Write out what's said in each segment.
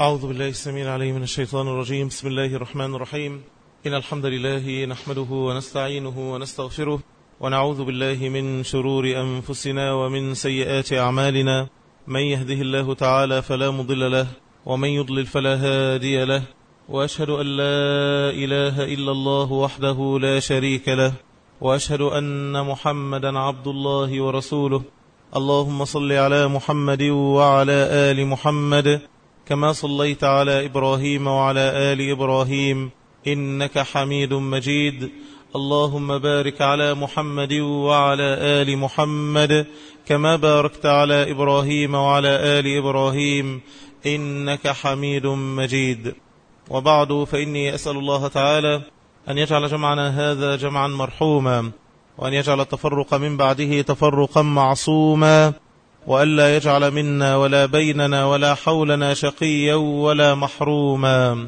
أعوذ بالله السميع العليم من الشيطان الرجيم بسم الله الرحمن الرحيم إن الحمد لله نحمده ونستعينه ونستغفره ونعوذ بالله من شرور أنفسنا ومن سيئات أعمالنا من يهده الله تعالى فلا مضل له ومن يضلل فلا هادي له وأشهد أن لا إله إلا الله وحده لا شريك له وأشهد أن محمدا عبد الله ورسوله اللهم صل على محمد وعلى آل محمد كما صليت على إبراهيم وعلى آل إبراهيم إنك حميد مجيد اللهم بارك على محمد وعلى آل محمد كما باركت على إبراهيم وعلى آل إبراهيم إنك حميد مجيد وبعد فإني أسأل الله تعالى أن يجعل جمعنا هذا جمعا مرحوما وأن يجعل التفرق من بعده تفرقا معصوما وألا يجعل منا ولا بيننا ولا حولنا شقيا ولا محروما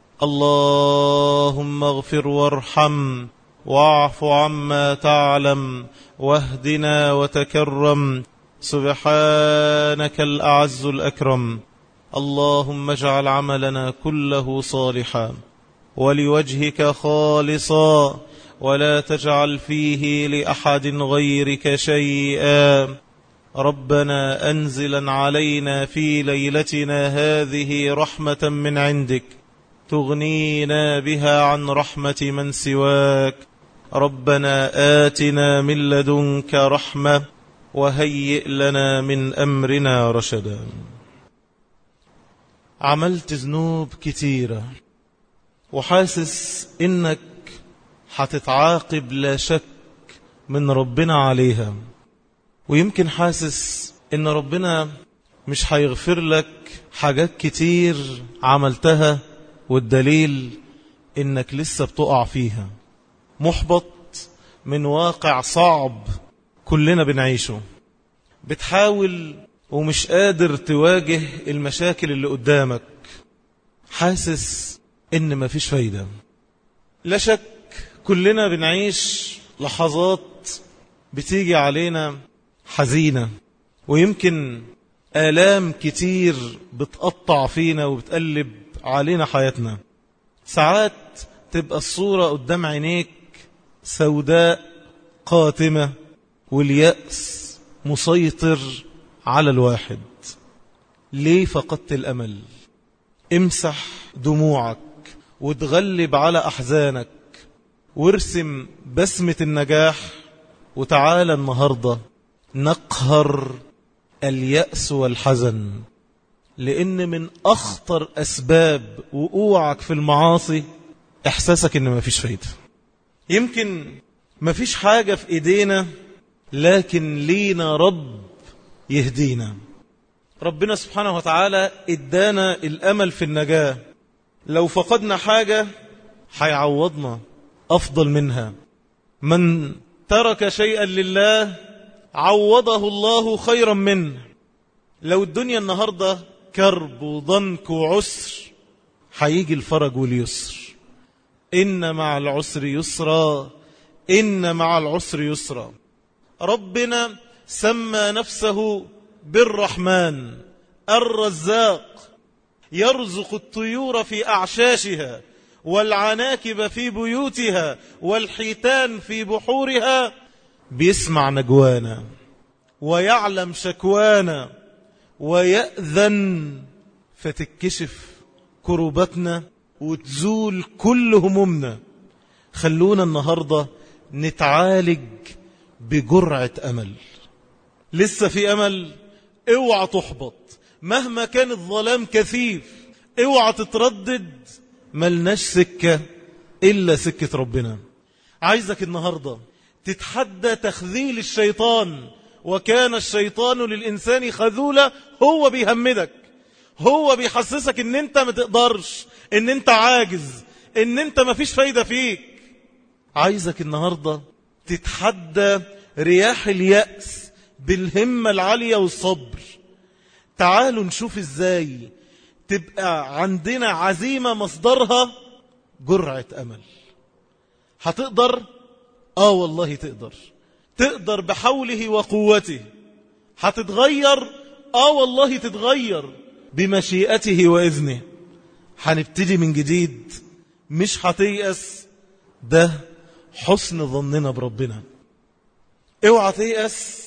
اللهم اغفر وارحم واعف عما تعلم واهدنا وتكرم سبحانك الأعز الأكرم اللهم اجعل عملنا كله صالحا ولوجهك خالصا ولا تجعل فيه لأحد غيرك شيئا ربنا أنزلا علينا في ليلتنا هذه رحمة من عندك تغنينا بها عن رحمة من سواك ربنا آتنا من لدنك رحمة وهيئ لنا من أمرنا رشدا عملت ذنوب كتيرة وحاسس إنك هتتعاقب لا شك من ربنا عليها ويمكن حاسس إن ربنا مش هيغفر لك حاجات كتير عملتها والدليل إنك لسه بتقع فيها محبط من واقع صعب كلنا بنعيشه بتحاول ومش قادر تواجه المشاكل اللي قدامك حاسس ان مفيش فايدة لا شك كلنا بنعيش لحظات بتيجي علينا حزينة ويمكن آلام كتير بتقطع فينا وبتقلب علينا حياتنا ساعات تبقى الصورة قدام عينيك سوداء قاتمة واليأس مسيطر على الواحد ليه فقدت الأمل امسح دموعك وتغلب على أحزانك وارسم بسمة النجاح وتعالى النهاردة نقهر اليأس والحزن لأن من أخطر أسباب وقوعك في المعاصي إحساسك إن مفيش فايدة يمكن مفيش حاجة في إيدينا لكن لينا رب يهدينا ربنا سبحانه وتعالى ادانا الأمل في النجاة لو فقدنا حاجة هيعوضنا أفضل منها من ترك شيئا لله عوضه الله خيرا منه لو الدنيا النهاردة كرب وضنك وعسر هيجي الفرج واليسر إن مع العسر يسرا إن مع العسر يسرا ربنا سمى نفسه بالرحمن الرزاق يرزق الطيور في أعشاشها والعناكب في بيوتها والحيتان في بحورها بيسمع نجوانا ويعلم شكوانا ويأذن فتكشف كربتنا وتزول كل همومنا خلونا النهاردة نتعالج بجرعة أمل لسه في أمل اوعى تحبط مهما كان الظلام كثيف اوعى تتردد ملناش سكة إلا سكة ربنا عايزك النهاردة تتحدى تخذيل الشيطان وكان الشيطان للإنسان خذولا هو بيهمدك هو بيحسسك ان انت ما تقدرش ان انت عاجز ان انت ما فيش فايدة فيك عايزك النهاردة تتحدى رياح اليأس بالهمة العالية والصبر تعالوا نشوف ازاي تبقى عندنا عزيمة مصدرها جرعة أمل هتقدر آه والله تقدر تقدر بحوله وقوته هتتغير آه والله تتغير بمشيئته وإذنه هنبتدي من جديد مش هتيأس ده حسن ظننا بربنا اوعى تيأس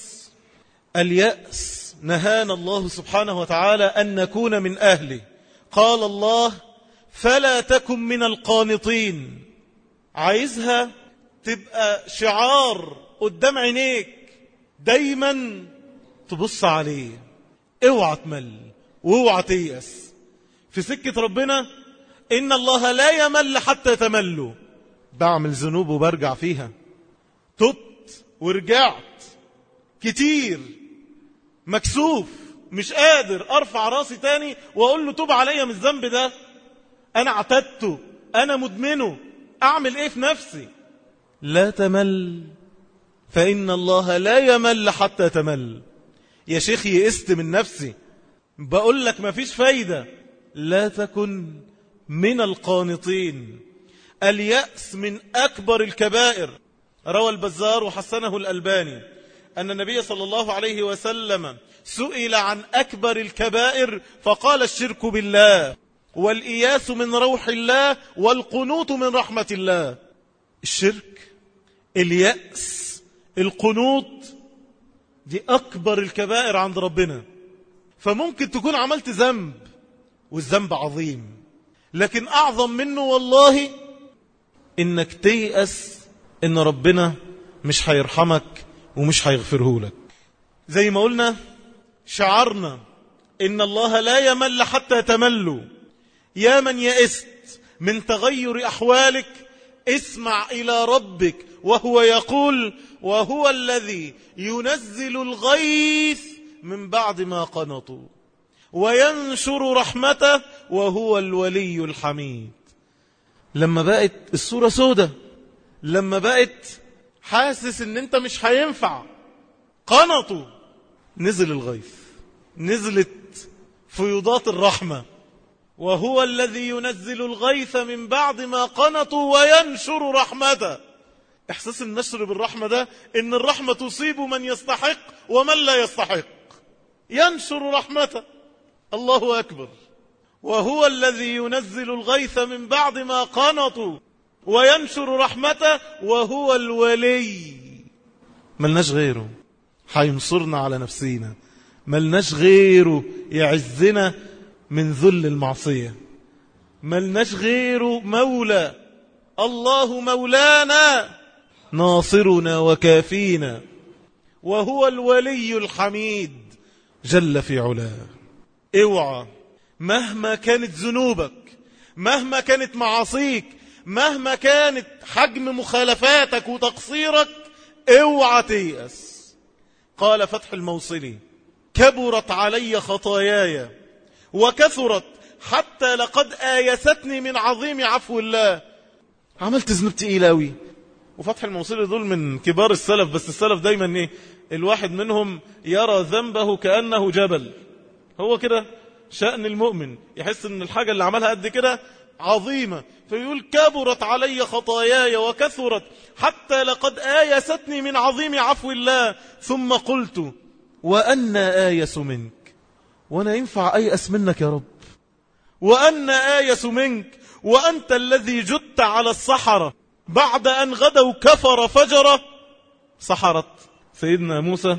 اليأس نهانا الله سبحانه وتعالى أن نكون من أهله قال الله فلا تكن من القانطين عايزها تبقى شعار قدام عينيك دايما تبص عليه اوعى تمل واوعى تيأس في سكة ربنا إن الله لا يمل حتى تملوا بعمل ذنوب وبرجع فيها تبت ورجعت كتير مكسوف مش قادر ارفع راسي تاني واقول له توب عليا من الذنب ده انا اعتدته انا مدمنه اعمل ايه في نفسي لا تمل فان الله لا يمل حتى تمل يا شيخ يئست من نفسي بقول لك مفيش فايدة لا تكن من القانطين اليأس من أكبر الكبائر روى البزار وحسنه الألباني أن النبي صلى الله عليه وسلم سئل عن أكبر الكبائر فقال الشرك بالله والإياس من روح الله والقنوط من رحمة الله الشرك اليأس القنوط دي أكبر الكبائر عند ربنا فممكن تكون عملت ذنب والذنب عظيم لكن أعظم منه والله إنك تيأس إن ربنا مش هيرحمك ومش هيغفره لك زي ما قلنا شعرنا إن الله لا يمل حتى تملوا يا من يئست من تغير أحوالك اسمع إلى ربك وهو يقول وهو الذي ينزل الغيث من بعد ما قنطوا وينشر رحمته وهو الولي الحميد لما بقت الصورة سودة لما بقت حاسس ان انت مش هينفع قنطوا نزل الغيث نزلت فيضات الرحمة وهو الذي ينزل الغيث من بعد ما قنطوا وينشر رحمته احساس النشر بالرحمة ده ان الرحمة تصيب من يستحق ومن لا يستحق ينشر رحمته الله أكبر وهو الذي ينزل الغيث من بعد ما قنطوا وينشر رحمته وهو الولي ملناش غيره هينصرنا على نفسينا ملناش غيره يعزنا من ذل المعصية ملناش غيره مولى الله مولانا ناصرنا وكافينا وهو الولي الحميد جل في علاه اوعى مهما كانت ذنوبك مهما كانت معاصيك مهما كانت حجم مخالفاتك وتقصيرك اوعى تيأس قال فتح الموصلي كبرت علي خطاياي وكثرت حتى لقد آيستني من عظيم عفو الله عملت ذنوب تقيل قوي وفتح الموصلي دول من كبار السلف بس السلف دايما ايه الواحد منهم يرى ذنبه كأنه جبل هو كده شأن المؤمن يحس ان الحاجة اللي عملها قد كده عظيمة فيقول كبرت علي خطاياي وكثرت حتى لقد آيستني من عظيم عفو الله ثم قلت وأنا آيس منك وأنا ينفع أيأس منك يا رب وأنا آيس منك وأنت الذي جدت على الصحراء بعد أن غدوا كفر فجر سحرت سيدنا موسى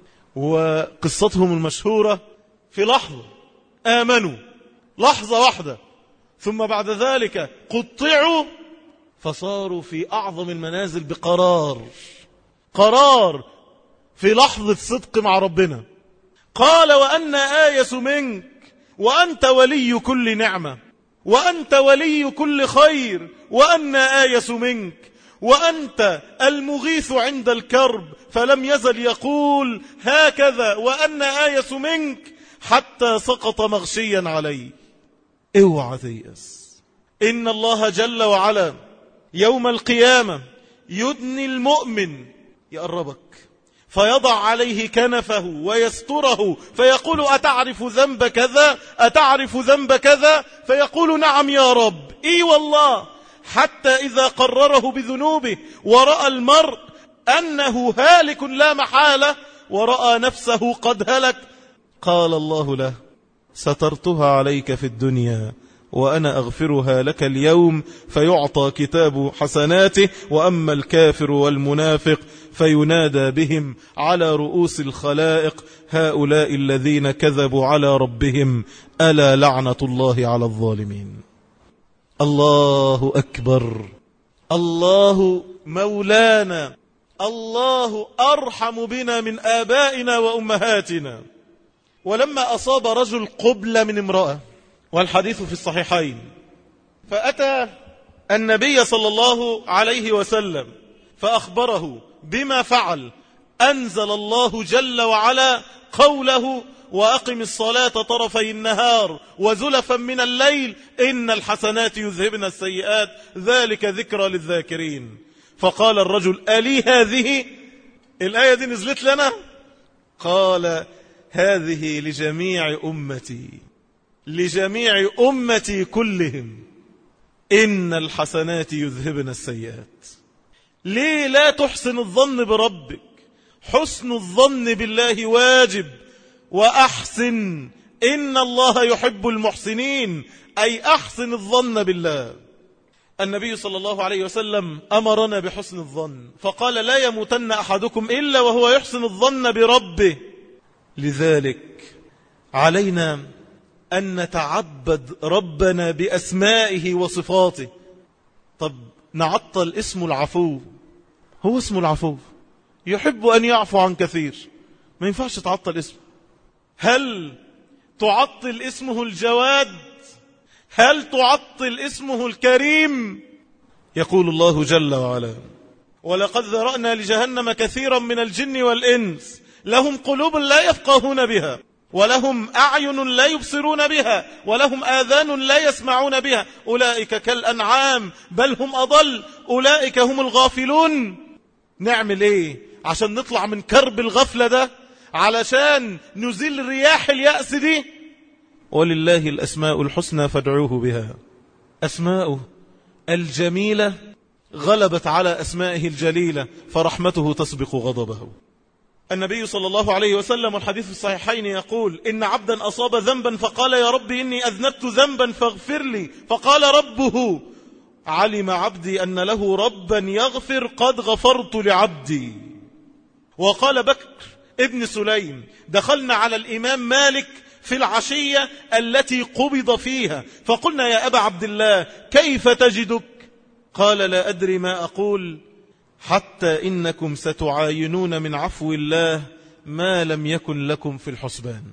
وقصتهم المشهورة في لحظة آمنوا لحظة واحدة ثم بعد ذلك قطعوا فصاروا في أعظم المنازل بقرار قرار في لحظة صدق مع ربنا قال وأن آيس منك وأنت ولي كل نعمة وأنت ولي كل خير وأن آيس منك وأنت المغيث عند الكرب فلم يزل يقول هكذا وأن آيس منك حتى سقط مغشيا عليه اوعى تيأس إن الله جل وعلا يوم القيامة يدني المؤمن يقربك فيضع عليه كنفه ويستره فيقول أتعرف ذنب كذا أتعرف ذنب كذا فيقول نعم يا رب إي والله حتى إذا قرره بذنوبه ورأى المرء أنه هالك لا محالة ورأى نفسه قد هلك قال الله له سترتها عليك في الدنيا وأنا أغفرها لك اليوم فيعطى كتاب حسناته وأما الكافر والمنافق فينادى بهم على رؤوس الخلائق هؤلاء الذين كذبوا على ربهم ألا لعنة الله على الظالمين الله أكبر الله مولانا الله أرحم بنا من آبائنا وأمهاتنا ولما أصاب رجل قبل من امرأة والحديث في الصحيحين فأتى النبي صلى الله عليه وسلم فأخبره بما فعل أنزل الله جل وعلا قوله وأقم الصلاة طرفي النهار وزلفا من الليل إن الحسنات يذهبن السيئات ذلك ذكرى للذاكرين فقال الرجل ألي هذه الآية دي نزلت لنا قال هذه لجميع أمتي لجميع أمتي كلهم إن الحسنات يذهبن السيئات ليه لا تحسن الظن بربك حسن الظن بالله واجب وأحسن إن الله يحب المحسنين أي أحسن الظن بالله النبي صلى الله عليه وسلم أمرنا بحسن الظن فقال لا يموتن أحدكم إلا وهو يحسن الظن بربه لذلك علينا أن نتعبد ربنا بأسمائه وصفاته طب نعطل اسم العفو هو اسم العفو يحب أن يعفو عن كثير ما ينفعش تعطل اسمه هل تعطل اسمه الجواد هل تعطل اسمه الكريم يقول الله جل وعلا ولقد ذرأنا لجهنم كثيرا من الجن والإنس لهم قلوب لا يفقهون بها ولهم أعين لا يبصرون بها ولهم آذان لا يسمعون بها أولئك كالأنعام بل هم أضل أولئك هم الغافلون نعمل إيه عشان نطلع من كرب الغفلة ده علشان نزيل رياح اليأس دي ولله الأسماء الحسنى فادعوه بها أسماؤه الجميلة غلبت على أسمائه الجليلة فرحمته تسبق غضبه النبي صلى الله عليه وسلم والحديث في الصحيحين يقول إن عبدا أصاب ذنبا فقال يا رب إني أذنبت ذنبا فاغفر لي فقال ربه علم عبدي أن له ربا يغفر قد غفرت لعبدي وقال بكر ابن سليم دخلنا على الإمام مالك في العشية التي قبض فيها فقلنا يا أبا عبد الله كيف تجدك قال لا أدري ما أقول حتى إنكم ستعاينون من عفو الله ما لم يكن لكم في الحسبان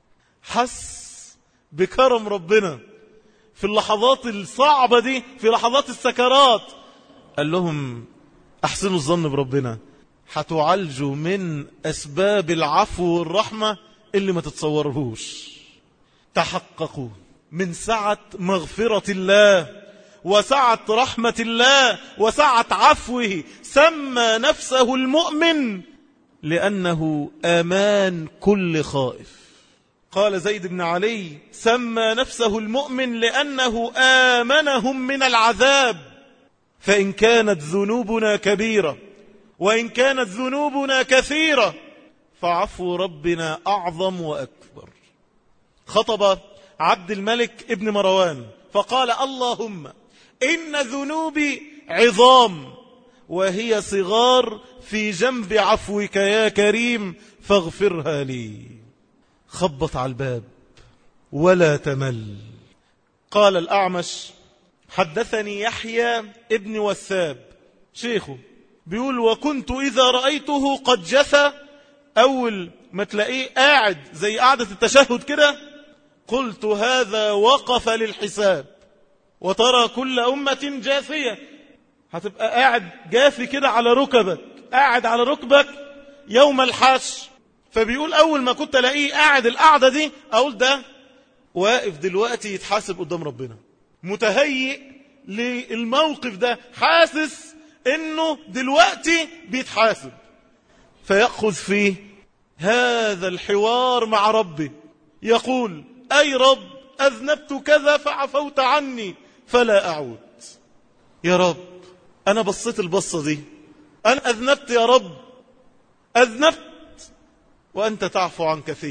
حس بكرم ربنا في اللحظات الصعبة دي في لحظات السكرات قال لهم أحسنوا الظن بربنا هتعالجوا من أسباب العفو والرحمة اللي ما تتصورهوش تحققوا من سعة مغفرة الله وسعة رحمة الله وسعة عفوه سمى نفسه المؤمن لأنه أمان كل خائف قال زيد بن علي سمى نفسه المؤمن لأنه آمنهم من العذاب فإن كانت ذنوبنا كبيرة وإن كانت ذنوبنا كثيرة فعفو ربنا أعظم وأكبر خطب عبد الملك ابن مروان فقال اللهم إن ذنوبي عظام وهي صغار في جنب عفوك يا كريم فاغفرها لي خبط على الباب ولا تمل قال الأعمش حدثني يحيى ابن وثاب شيخه بيقول وكنت إذا رأيته قد جثى أول ما تلاقيه قاعد زي قعدة التشهد كده قلت هذا وقف للحساب وترى كل أمة جاثية هتبقى قاعد جاثي كده على ركبك قاعد على ركبك يوم الحش فبيقول أول ما كنت ألاقيه قاعد القعدة دي أقول ده واقف دلوقتي يتحاسب قدام ربنا متهيئ للموقف ده حاسس انه دلوقتي بيتحاسب فيأخذ فيه هذا الحوار مع ربه يقول أي رب أذنبت كذا فعفوت عني فلا أعود يا رب أنا بصيت البصة دي أنا أذنبت يا رب أذنبت وأنت تعفو عن كثير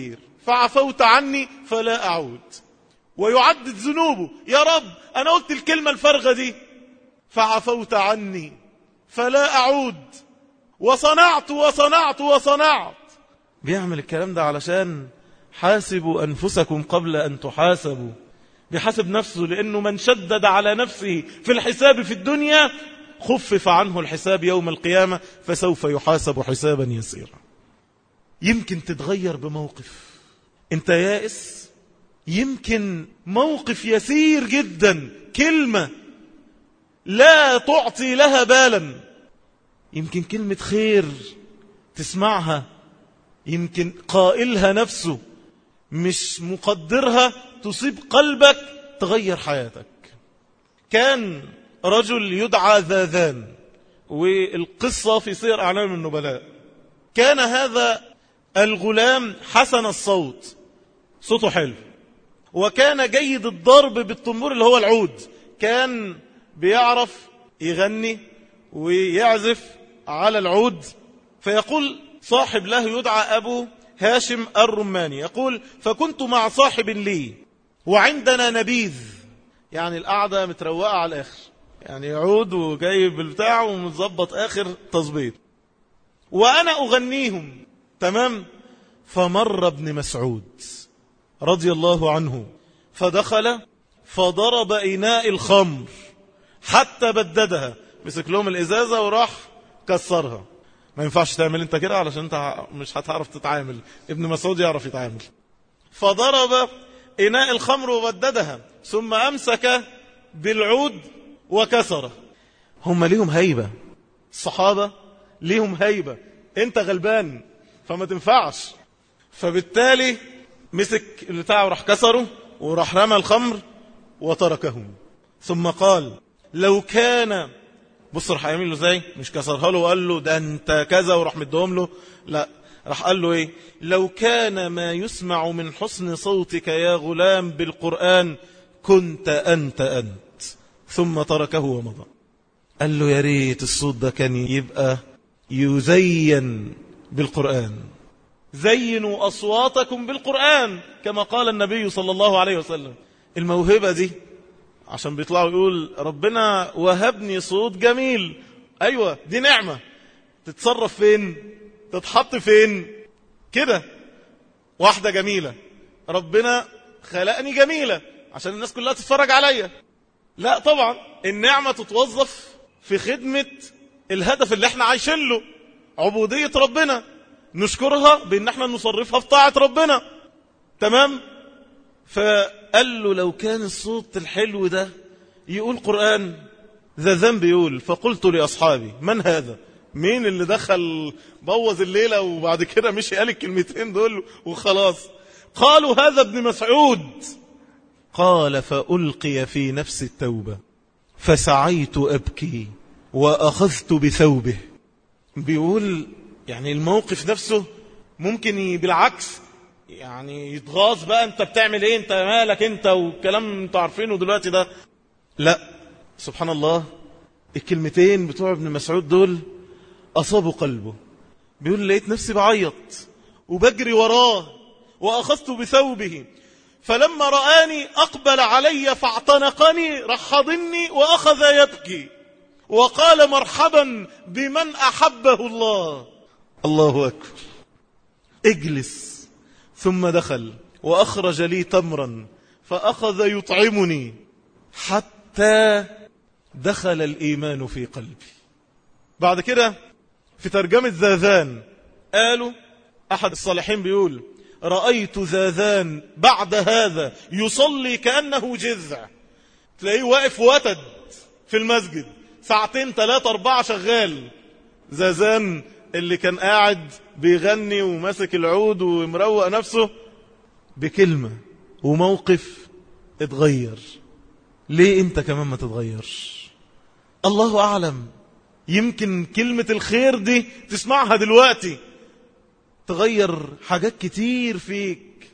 فعفوت عني فلا أعود ويعدد ذنوبه يا رب أنا قلت الكلمة الفارغة دي فعفوت عني فلا أعود وصنعت وصنعت وصنعت بيعمل الكلام ده علشان حاسبوا أنفسكم قبل أن تحاسبوا بحسب نفسه لأنه من شدد على نفسه في الحساب في الدنيا خفف عنه الحساب يوم القيامة فسوف يحاسب حسابا يسيرا يمكن تتغير بموقف انت يائس يمكن موقف يسير جدا كلمة لا تعطي لها بالا يمكن كلمة خير تسمعها يمكن قائلها نفسه مش مقدرها تصيب قلبك تغير حياتك كان رجل يدعى ذاذان والقصة في سير أعلام النبلاء كان هذا الغلام حسن الصوت صوته حلو وكان جيد الضرب بالطنبور اللي هو العود كان بيعرف يغني ويعزف على العود فيقول صاحب له يدعى أبو هاشم الرماني يقول فكنت مع صاحب لي وعندنا نبيذ يعني القعدة متروقة على الآخر يعني عود وجايب البتاع ومتظبط آخر تظبيط وأنا أغنيهم تمام فمر ابن مسعود رضي الله عنه فدخل فضرب إناء الخمر حتى بددها مسك لهم الإزازة وراح كسرها ما ينفعش تعمل انت كده علشان انت مش هتعرف تتعامل ابن مسعود يعرف يتعامل فضرب إناء الخمر وبددها ثم أمسك بالعود وكسره هم ليهم هيبة الصحابة ليهم هيبة انت غلبان فما تنفعش فبالتالي مسك البتاع وراح كسره وراح رمى الخمر وتركه ثم قال لو كان بص راح يعمل له ازاي مش كسرها له وقال له ده انت كذا وراح مدهم له لا راح قال له ايه لو كان ما يسمع من حسن صوتك يا غلام بالقرآن كنت أنت أنت ثم تركه ومضى قال له يا ريت الصوت ده كان يبقى يزين بالقرآن زينوا أصواتكم بالقرآن كما قال النبي صلى الله عليه وسلم الموهبة دي عشان بيطلعوا يقول ربنا وهبني صوت جميل أيوة دي نعمة تتصرف فين تتحط فين كده واحدة جميلة ربنا خلقني جميلة عشان الناس كلها تتفرج عليا لا طبعا النعمة تتوظف في خدمة الهدف اللي احنا عايشين له عبودية ربنا نشكرها بان احنا نصرفها في طاعة ربنا تمام فقال له لو كان الصوت الحلو ده يقول قرآن ذا ذنب يقول فقلت لأصحابي من هذا مين اللي دخل بوظ الليلة وبعد كده مشي قال الكلمتين دول وخلاص قالوا هذا ابن مسعود قال فألقي في نفس التوبة فسعيت أبكي وأخذت بثوبه بيقول يعني الموقف نفسه ممكن بالعكس يعني يتغاظ بقى انت بتعمل ايه انت مالك انت والكلام انتوا عارفينه دلوقتي ده لا سبحان الله الكلمتين بتوع ابن مسعود دول أصابوا قلبه بيقول لقيت نفسي بعيط وبجري وراه وأخذت بثوبه فلما رآني أقبل علي فاعتنقني رحضني وأخذ يبكي وقال مرحبا بمن أحبه الله الله أكبر اجلس ثم دخل وأخرج لي تمرا فأخذ يطعمني حتى دخل الإيمان في قلبي بعد كده في ترجمة ذاذان قالوا أحد الصالحين بيقول رأيت ذاذان بعد هذا يصلي كأنه جذع تلاقيه واقف وتد في المسجد ساعتين ثلاثة أربعة شغال زازان اللي كان قاعد بيغني وماسك العود ومروق نفسه بكلمة وموقف اتغير ليه انت كمان ما تتغيرش الله أعلم يمكن كلمة الخير دي تسمعها دلوقتي تغير حاجات كتير فيك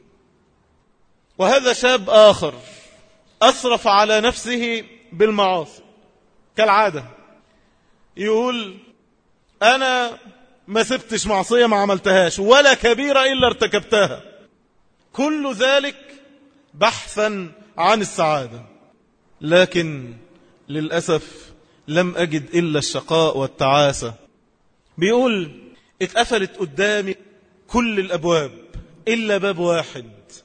وهذا شاب آخر أسرف على نفسه بالمعاصي كالعادة يقول أنا ما سبتش معصية ما عملتهاش ولا كبيرة إلا ارتكبتها كل ذلك بحثا عن السعادة لكن للأسف لم أجد إلا الشقاء والتعاسة بيقول اتقفلت قدامي كل الأبواب إلا باب واحد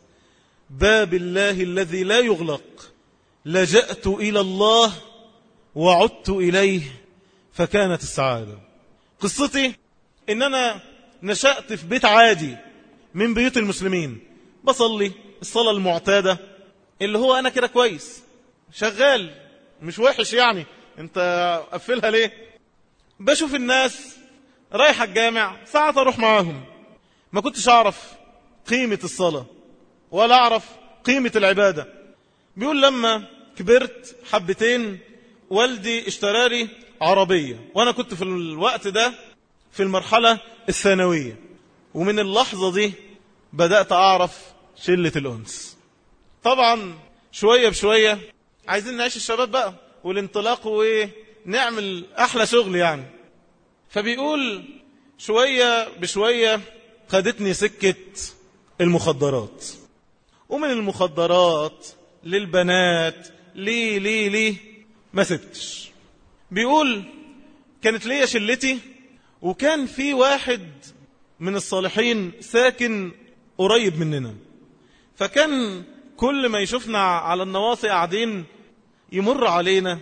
باب الله الذي لا يغلق لجأت إلى الله وعدت إليه فكانت السعادة قصتي إن أنا نشأت في بيت عادي من بيوت المسلمين بصلي الصلاة المعتادة اللي هو أنا كده كويس شغال مش وحش يعني انت قفلها ليه بشوف الناس رايحة الجامع ساعات أروح معاهم ما كنتش أعرف قيمة الصلاة ولا أعرف قيمة العبادة بيقول لما كبرت حبتين والدي اشتراري عربية وأنا كنت في الوقت ده في المرحلة الثانوية ومن اللحظة دي بدأت أعرف شلة الأنس طبعا شوية بشوية عايزين نعيش الشباب بقى والانطلاق ونعمل أحلى شغل يعني فبيقول شوية بشوية خدتني سكة المخدرات ومن المخدرات للبنات ليه ليه ليه ما سبتش بيقول كانت ليا شلتي وكان في واحد من الصالحين ساكن قريب مننا فكان كل ما يشوفنا على النواصي قاعدين يمر علينا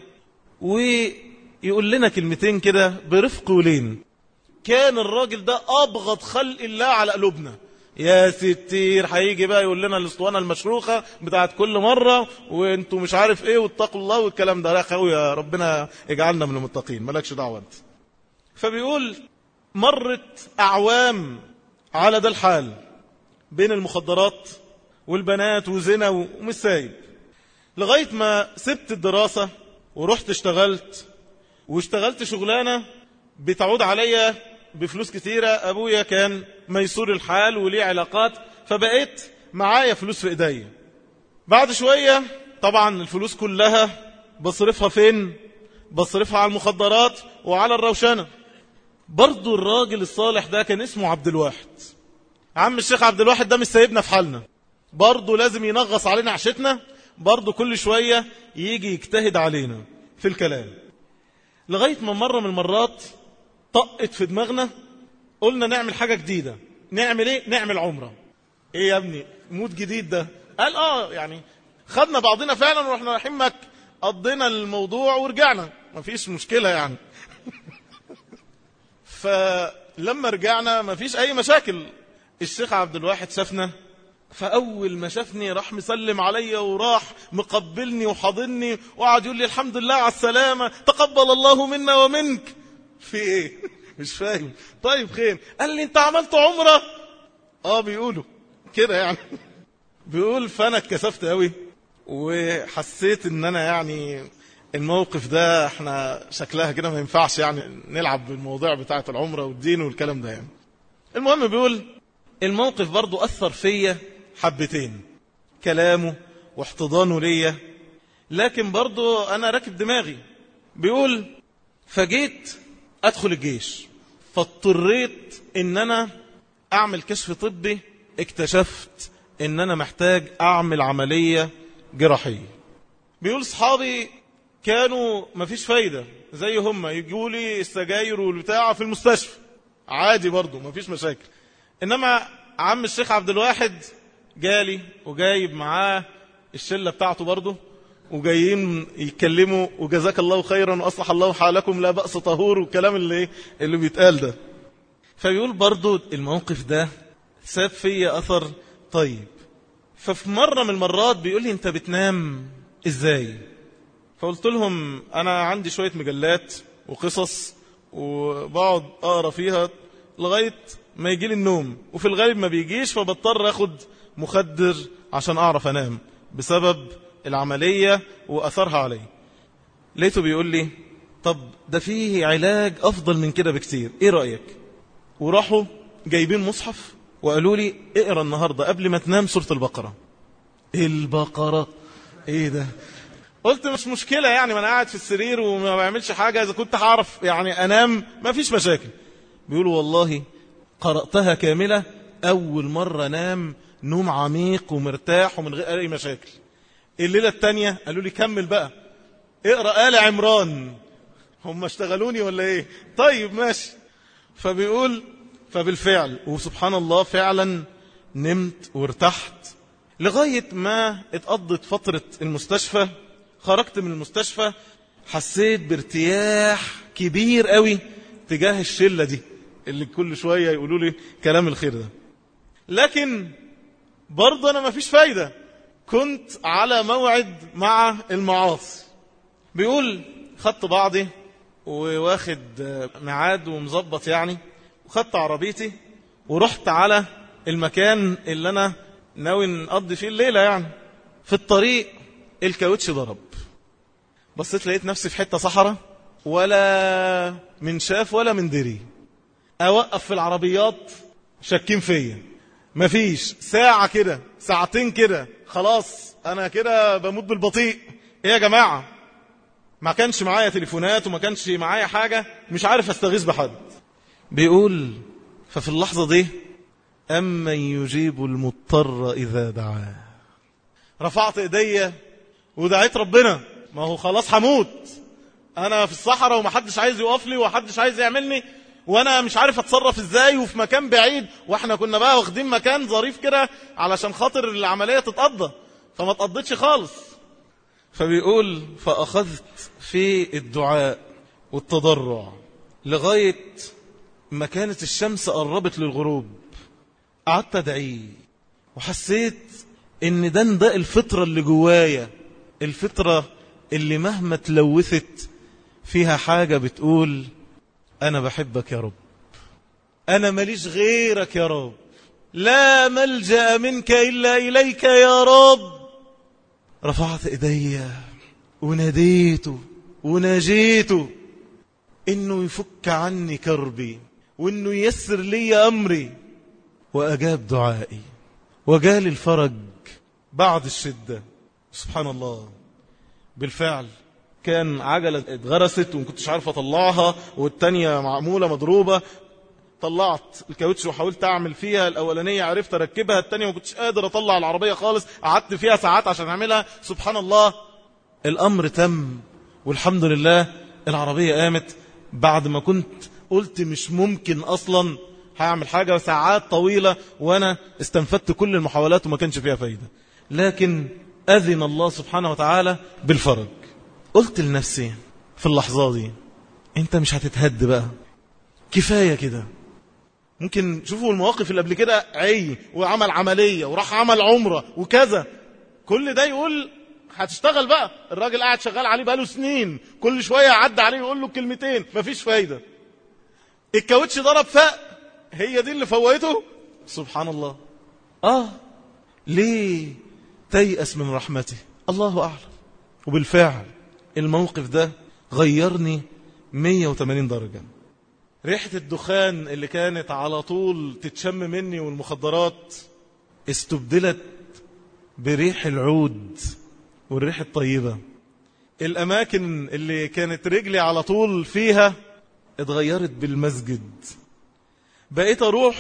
ويقول لنا كلمتين كده برفق ولين كان الراجل ده أبغض خلق الله على قلوبنا يا ستير هيجي بقى يقول لنا الاسطوانه المشروخه بتاعت كل مره وانتوا مش عارف ايه واتقوا الله والكلام ده يا يا ربنا اجعلنا من المتقين مالكش دعوه انت فبيقول مرت اعوام على ده الحال بين المخدرات والبنات وزنا ومش سايب لغايه ما سبت الدراسه ورحت اشتغلت واشتغلت شغلانه بتعود عليا بفلوس كتيرة أبويا كان ميسور الحال وليه علاقات فبقيت معايا فلوس في إيديا بعد شوية طبعا الفلوس كلها بصرفها فين بصرفها على المخدرات وعلى الروشنة برضو الراجل الصالح ده كان اسمه عبد الواحد عم الشيخ عبد الواحد ده مش سايبنا في حالنا برضو لازم ينغص علينا عشتنا برضو كل شوية يجي يجتهد علينا في الكلام لغاية ما مرة من المرات طقت في دماغنا قلنا نعمل حاجة جديدة نعمل ايه نعمل عمرة ايه يا ابني مود جديد ده قال اه يعني خدنا بعضنا فعلا ورحنا رايحين مكة قضينا الموضوع ورجعنا مفيش مشكلة يعني فلما رجعنا مفيش اي مشاكل الشيخ عبد الواحد شافنا فأول ما شافني راح مسلم عليا وراح مقبلني وحاضني وقعد يقول لي الحمد لله على السلامة تقبل الله منا ومنك في ايه مش فاهم طيب خير قال لي انت عملت عمرة اه بيقولوا كده يعني بيقول فانا اتكسفت قوي وحسيت ان انا يعني الموقف ده احنا شكلها كده ما ينفعش يعني نلعب بالموضوع بتاعه العمرة والدين والكلام ده يعني المهم بيقول الموقف برضو أثر فيا حبتين كلامه واحتضانه ليا لكن برضو أنا راكب دماغي بيقول فجيت أدخل الجيش فاضطريت إن أنا أعمل كشف طبي اكتشفت إن أنا محتاج أعمل عملية جراحية بيقول صحابي كانوا مفيش فايدة زي هم يجوا لي السجاير والبتاع في المستشفى عادي برضو مفيش مشاكل إنما عم الشيخ عبد الواحد جالي وجايب معاه الشلة بتاعته برضو وجايين يتكلموا وجزاك الله خيرا واصلح الله حالكم لا بأس طهور والكلام اللي اللي بيتقال ده فبيقول برضو الموقف ده ساب فيا أثر طيب ففي مرة من المرات بيقول لي انت بتنام ازاي فقلت لهم انا عندي شوية مجلات وقصص وبقعد اقرا فيها لغاية ما يجي لي النوم وفي الغالب ما بيجيش فبضطر اخد مخدر عشان اعرف انام بسبب العملية واثرها علي لقيته بيقول لي طب ده فيه علاج افضل من كده بكتير ايه رأيك وراحوا جايبين مصحف وقالوا لي اقرا النهاردة قبل ما تنام سورة البقرة البقرة ايه ده قلت مش مشكلة يعني ما انا قاعد في السرير وما بعملش حاجة اذا كنت هعرف يعني انام ما فيش مشاكل بيقولوا والله قرأتها كاملة أول مرة نام نوم عميق ومرتاح ومن غير أي مشاكل الليلة التانية قالوا لي كمل بقى اقرأ آل عمران هم اشتغلوني ولا ايه طيب ماشي فبيقول فبالفعل وسبحان الله فعلا نمت وارتحت لغاية ما اتقضت فترة المستشفى خرجت من المستشفى حسيت بارتياح كبير قوي تجاه الشلة دي اللي كل شوية يقولوا لي كلام الخير ده لكن برضه أنا ما فيش فايدة كنت على موعد مع المعاصي بيقول خدت بعضي وواخد ميعاد ومظبط يعني وخدت عربيتي ورحت على المكان اللي أنا ناوي نقضي فيه الليلة يعني في الطريق الكاوتش ضرب بصيت لقيت نفسي في حتة صحراء ولا من شاف ولا من دري أوقف في العربيات شاكين فيا مفيش ساعة كده ساعتين كده خلاص أنا كده بموت بالبطيء إيه يا جماعة ما كانش معايا تليفونات وما كانش معايا حاجة مش عارف استغيث بحد بيقول ففي اللحظة دي أمن يجيب المضطر إذا دعاه رفعت إيديا ودعيت ربنا ما هو خلاص هموت أنا في الصحراء ومحدش عايز يقف لي ومحدش عايز يعملني وانا مش عارف اتصرف ازاي وفي مكان بعيد واحنا كنا بقى واخدين مكان ظريف كده علشان خاطر العملية تتقضى فما تقضتش خالص فبيقول فأخذت في الدعاء والتضرع لغاية ما كانت الشمس قربت للغروب قعدت أدعيه وحسيت ان ده ده الفطرة اللي جوايا الفطرة اللي مهما تلوثت فيها حاجة بتقول أنا بحبك يا رب أنا ماليش غيرك يا رب لا ملجأ منك إلا إليك يا رب رفعت إيدي وناديته وناجيته إنه يفك عني كربي وإنه ييسر لي أمري وأجاب دعائي وجالي الفرج بعد الشدة سبحان الله بالفعل كان عجلة اتغرست وما كنتش عارف اطلعها والتانية معمولة مضروبة طلعت الكاوتش وحاولت اعمل فيها الاولانية عرفت اركبها التانية ما كنتش قادر اطلع العربية خالص قعدت فيها ساعات عشان اعملها سبحان الله الامر تم والحمد لله العربية قامت بعد ما كنت قلت مش ممكن اصلا هعمل حاجة ساعات طويلة وانا استنفدت كل المحاولات وما كانش فيها فايدة لكن اذن الله سبحانه وتعالى بالفرج قلت لنفسي في اللحظة دي انت مش هتتهد بقى كفاية كده ممكن شوفوا المواقف اللي قبل كده عي وعمل عملية وراح عمل عمرة وكذا كل ده يقول هتشتغل بقى الراجل قاعد شغال عليه بقاله سنين كل شوية عدى عليه يقول له كلمتين مفيش فايدة الكاوتش ضرب فاق هي دي اللي فويته سبحان الله آه ليه تيأس من رحمته الله أعلم وبالفعل الموقف ده غيرني 180 درجة ريحة الدخان اللي كانت على طول تتشم مني والمخدرات استبدلت بريح العود والريح الطيبة الأماكن اللي كانت رجلي على طول فيها اتغيرت بالمسجد بقيت أروح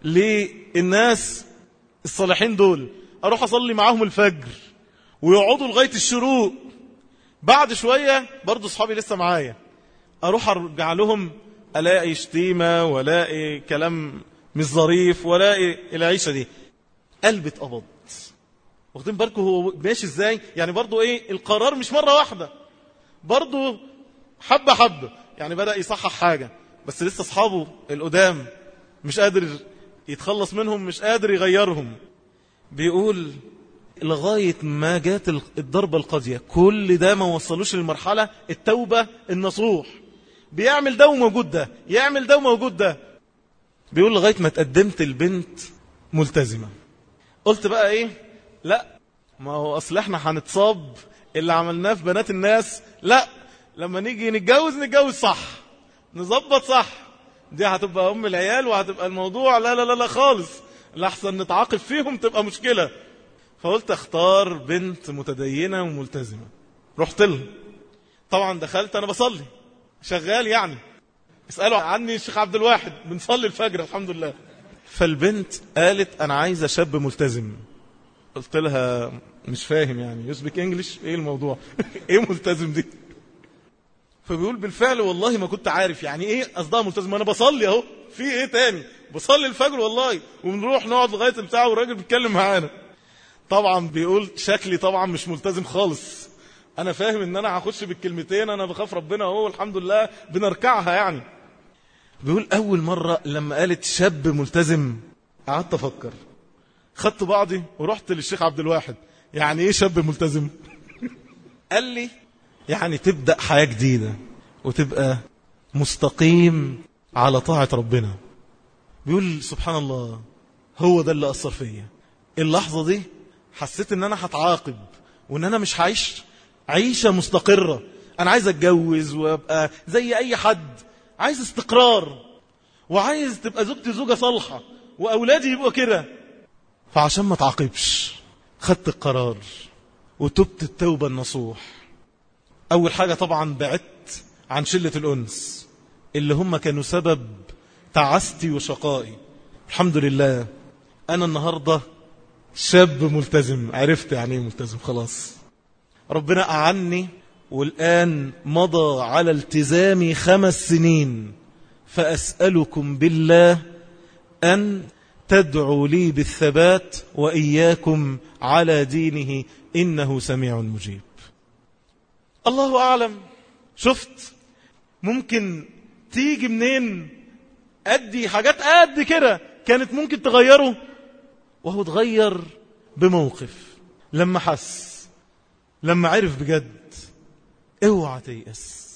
للناس الصالحين دول أروح أصلي معاهم الفجر ويقعدوا لغاية الشروق بعد شوية برضو صحابي لسه معايا أروح أرجع لهم ألاقي شتيمة ولاقي كلام مش ظريف ولاقي العيشة دي قلبي اتقبض واخدين بالكم هو ماشي ازاي يعني برضو ايه القرار مش مرة واحدة برضو حبة حبة يعني بدأ يصحح حاجة بس لسه أصحابه القدام مش قادر يتخلص منهم مش قادر يغيرهم بيقول لغاية ما جات الضربة القاضية كل ده ما وصلوش للمرحلة التوبة النصوح بيعمل ده وموجود ده يعمل ده وموجود ده بيقول لغاية ما تقدمت البنت ملتزمة قلت بقى ايه لا ما هو اصل احنا هنتصاب اللي عملناه في بنات الناس لا لما نيجي نتجوز نتجوز صح نظبط صح دي هتبقى ام العيال وهتبقى الموضوع لا لا لا, لا خالص لحسن نتعاقب فيهم تبقى مشكلة فقلت اختار بنت متدينة وملتزمة رحت لها طبعا دخلت انا بصلي شغال يعني اسألوا عني الشيخ عبد الواحد بنصلي الفجر الحمد لله فالبنت قالت أنا عايزة شاب ملتزم قلت لها مش فاهم يعني يسبك انجلش ايه الموضوع ايه ملتزم دي فبيقول بالفعل والله ما كنت عارف يعني ايه قصدها ملتزم انا بصلي اهو في ايه تاني بصلي الفجر والله وبنروح نقعد لغايه البتاع والراجل بيتكلم معانا طبعا بيقول شكلي طبعا مش ملتزم خالص انا فاهم ان انا هخش بالكلمتين انا بخاف ربنا اهو الحمد لله بنركعها يعني بيقول اول مره لما قالت شاب ملتزم قعدت افكر خدت بعضي ورحت للشيخ عبد الواحد يعني ايه شاب ملتزم قال لي يعني تبدا حياه جديده وتبقى مستقيم على طاعه ربنا بيقول سبحان الله هو ده اللي اثر فيا اللحظه دي حسيت ان انا هتعاقب وان انا مش هعيش عيشه مستقره انا عايز اتجوز وابقى زي اي حد عايز استقرار وعايز تبقى زوجتي زوجه صالحه واولادي يبقوا كده فعشان ما تعاقبش خدت القرار وتبت التوبه النصوح اول حاجه طبعا بعدت عن شله الانس اللي هم كانوا سبب تعستي وشقائي الحمد لله انا النهارده شاب ملتزم عرفت يعني ايه ملتزم خلاص ربنا أعني والآن مضى على التزامي خمس سنين فأسألكم بالله أن تدعوا لي بالثبات وإياكم على دينه إنه سميع مجيب الله أعلم شفت ممكن تيجي منين أدي حاجات قد كده كانت ممكن تغيره وهو تغير بموقف لما حس لما عرف بجد اوعى تيأس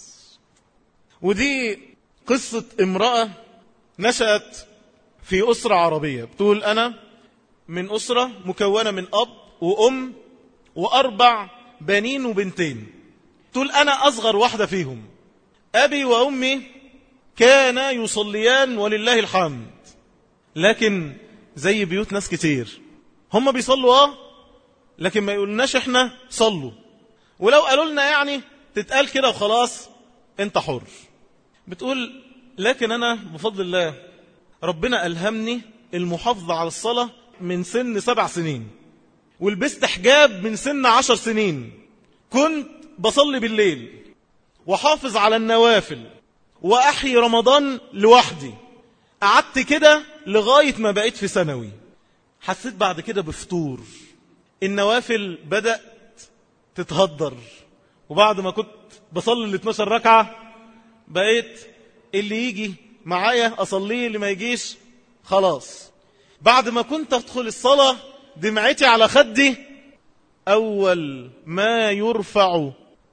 ودي قصة امرأة نشأت في أسرة عربية بتقول أنا من أسرة مكونة من أب وأم وأربع بنين وبنتين تقول أنا أصغر واحدة فيهم أبي وأمي كانا يصليان ولله الحمد لكن زي بيوت ناس كتير هم بيصلوا اه لكن ما يقولناش احنا صلوا ولو قالوا لنا يعني تتقال كده وخلاص انت حر بتقول لكن انا بفضل الله ربنا ألهمني المحافظة على الصلاة من سن سبع سنين ولبست حجاب من سن عشر سنين كنت بصلي بالليل وحافظ على النوافل وأحيي رمضان لوحدي قعدت كده لغاية ما بقيت في ثانوي حسيت بعد كده بفتور النوافل بدأت تتهدر وبعد ما كنت بصلي ال 12 ركعة بقيت اللي يجي معايا أصليه اللي ما يجيش خلاص بعد ما كنت أدخل الصلاة دمعتي على خدي أول ما يرفع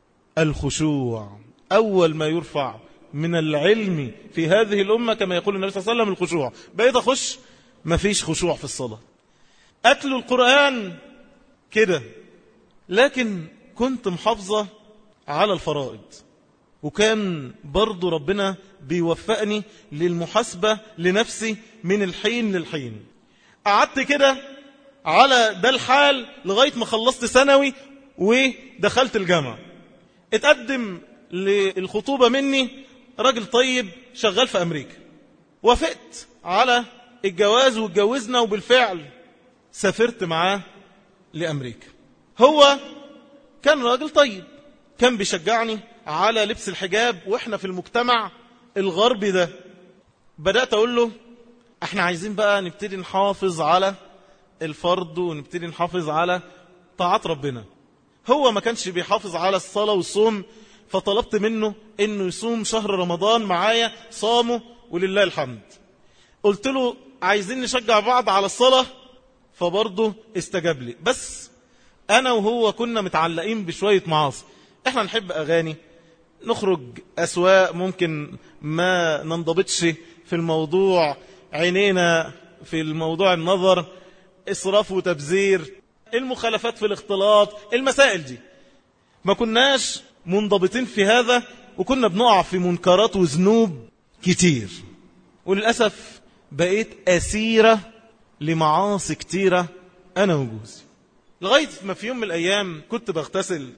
الخشوع أول ما يرفع من العلم في هذه الأمة كما يقول النبي صلى الله عليه وسلم الخشوع بقيت أخش ما فيش خشوع في الصلاة أتلو القرآن كده لكن كنت محافظة على الفرائض وكان برضو ربنا بيوفقني للمحاسبة لنفسي من الحين للحين قعدت كده على ده الحال لغاية ما خلصت ثانوي ودخلت الجامعة اتقدم للخطوبة مني راجل طيب شغال في أمريكا وافقت على الجواز واتجوزنا وبالفعل سافرت معاه لأمريكا هو كان راجل طيب كان بيشجعني على لبس الحجاب واحنا في المجتمع الغربي ده بدأت أقول له احنا عايزين بقى نبتدي نحافظ على الفرض ونبتدي نحافظ على طاعات ربنا هو ما كانش بيحافظ على الصلاة والصوم فطلبت منه انه يصوم شهر رمضان معايا صامه ولله الحمد قلت له عايزين نشجع بعض على الصلاة فبرضه استجاب لي بس انا وهو كنا متعلقين بشوية معاصي احنا نحب اغاني نخرج اسواق ممكن ما ننضبطش في الموضوع عينينا في الموضوع النظر إسراف وتبذير المخالفات في الاختلاط المسائل دي ما كناش منضبطين في هذا وكنا بنقع في منكرات وذنوب كتير وللأسف بقيت أسيرة لمعاصي كتيرة أنا وجوزي لغاية ما في يوم من الأيام كنت بغتسل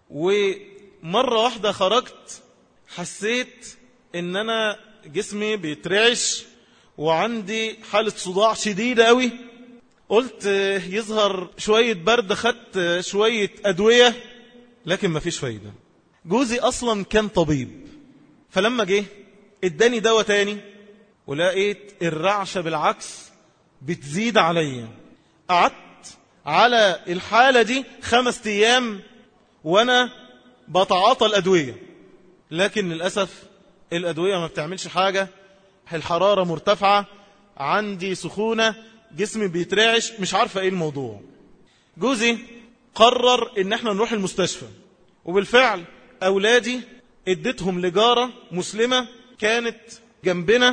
ومرة واحدة خرجت حسيت ان انا جسمي بيترعش وعندي حالة صداع شديدة قوي قلت يظهر شوية برد خدت شوية أدوية لكن ما فيش فايدة جوزي أصلا كان طبيب فلما جه اداني دواء تاني ولقيت الرعشة بالعكس بتزيد عليا قعدت على الحالة دي خمس أيام وأنا بتعاطى الأدوية لكن للأسف الأدوية ما بتعملش حاجة الحرارة مرتفعة عندي سخونة جسمي بيترعش مش عارفة ايه الموضوع جوزي قرر ان احنا نروح المستشفى وبالفعل اولادي اديتهم لجارة مسلمة كانت جنبنا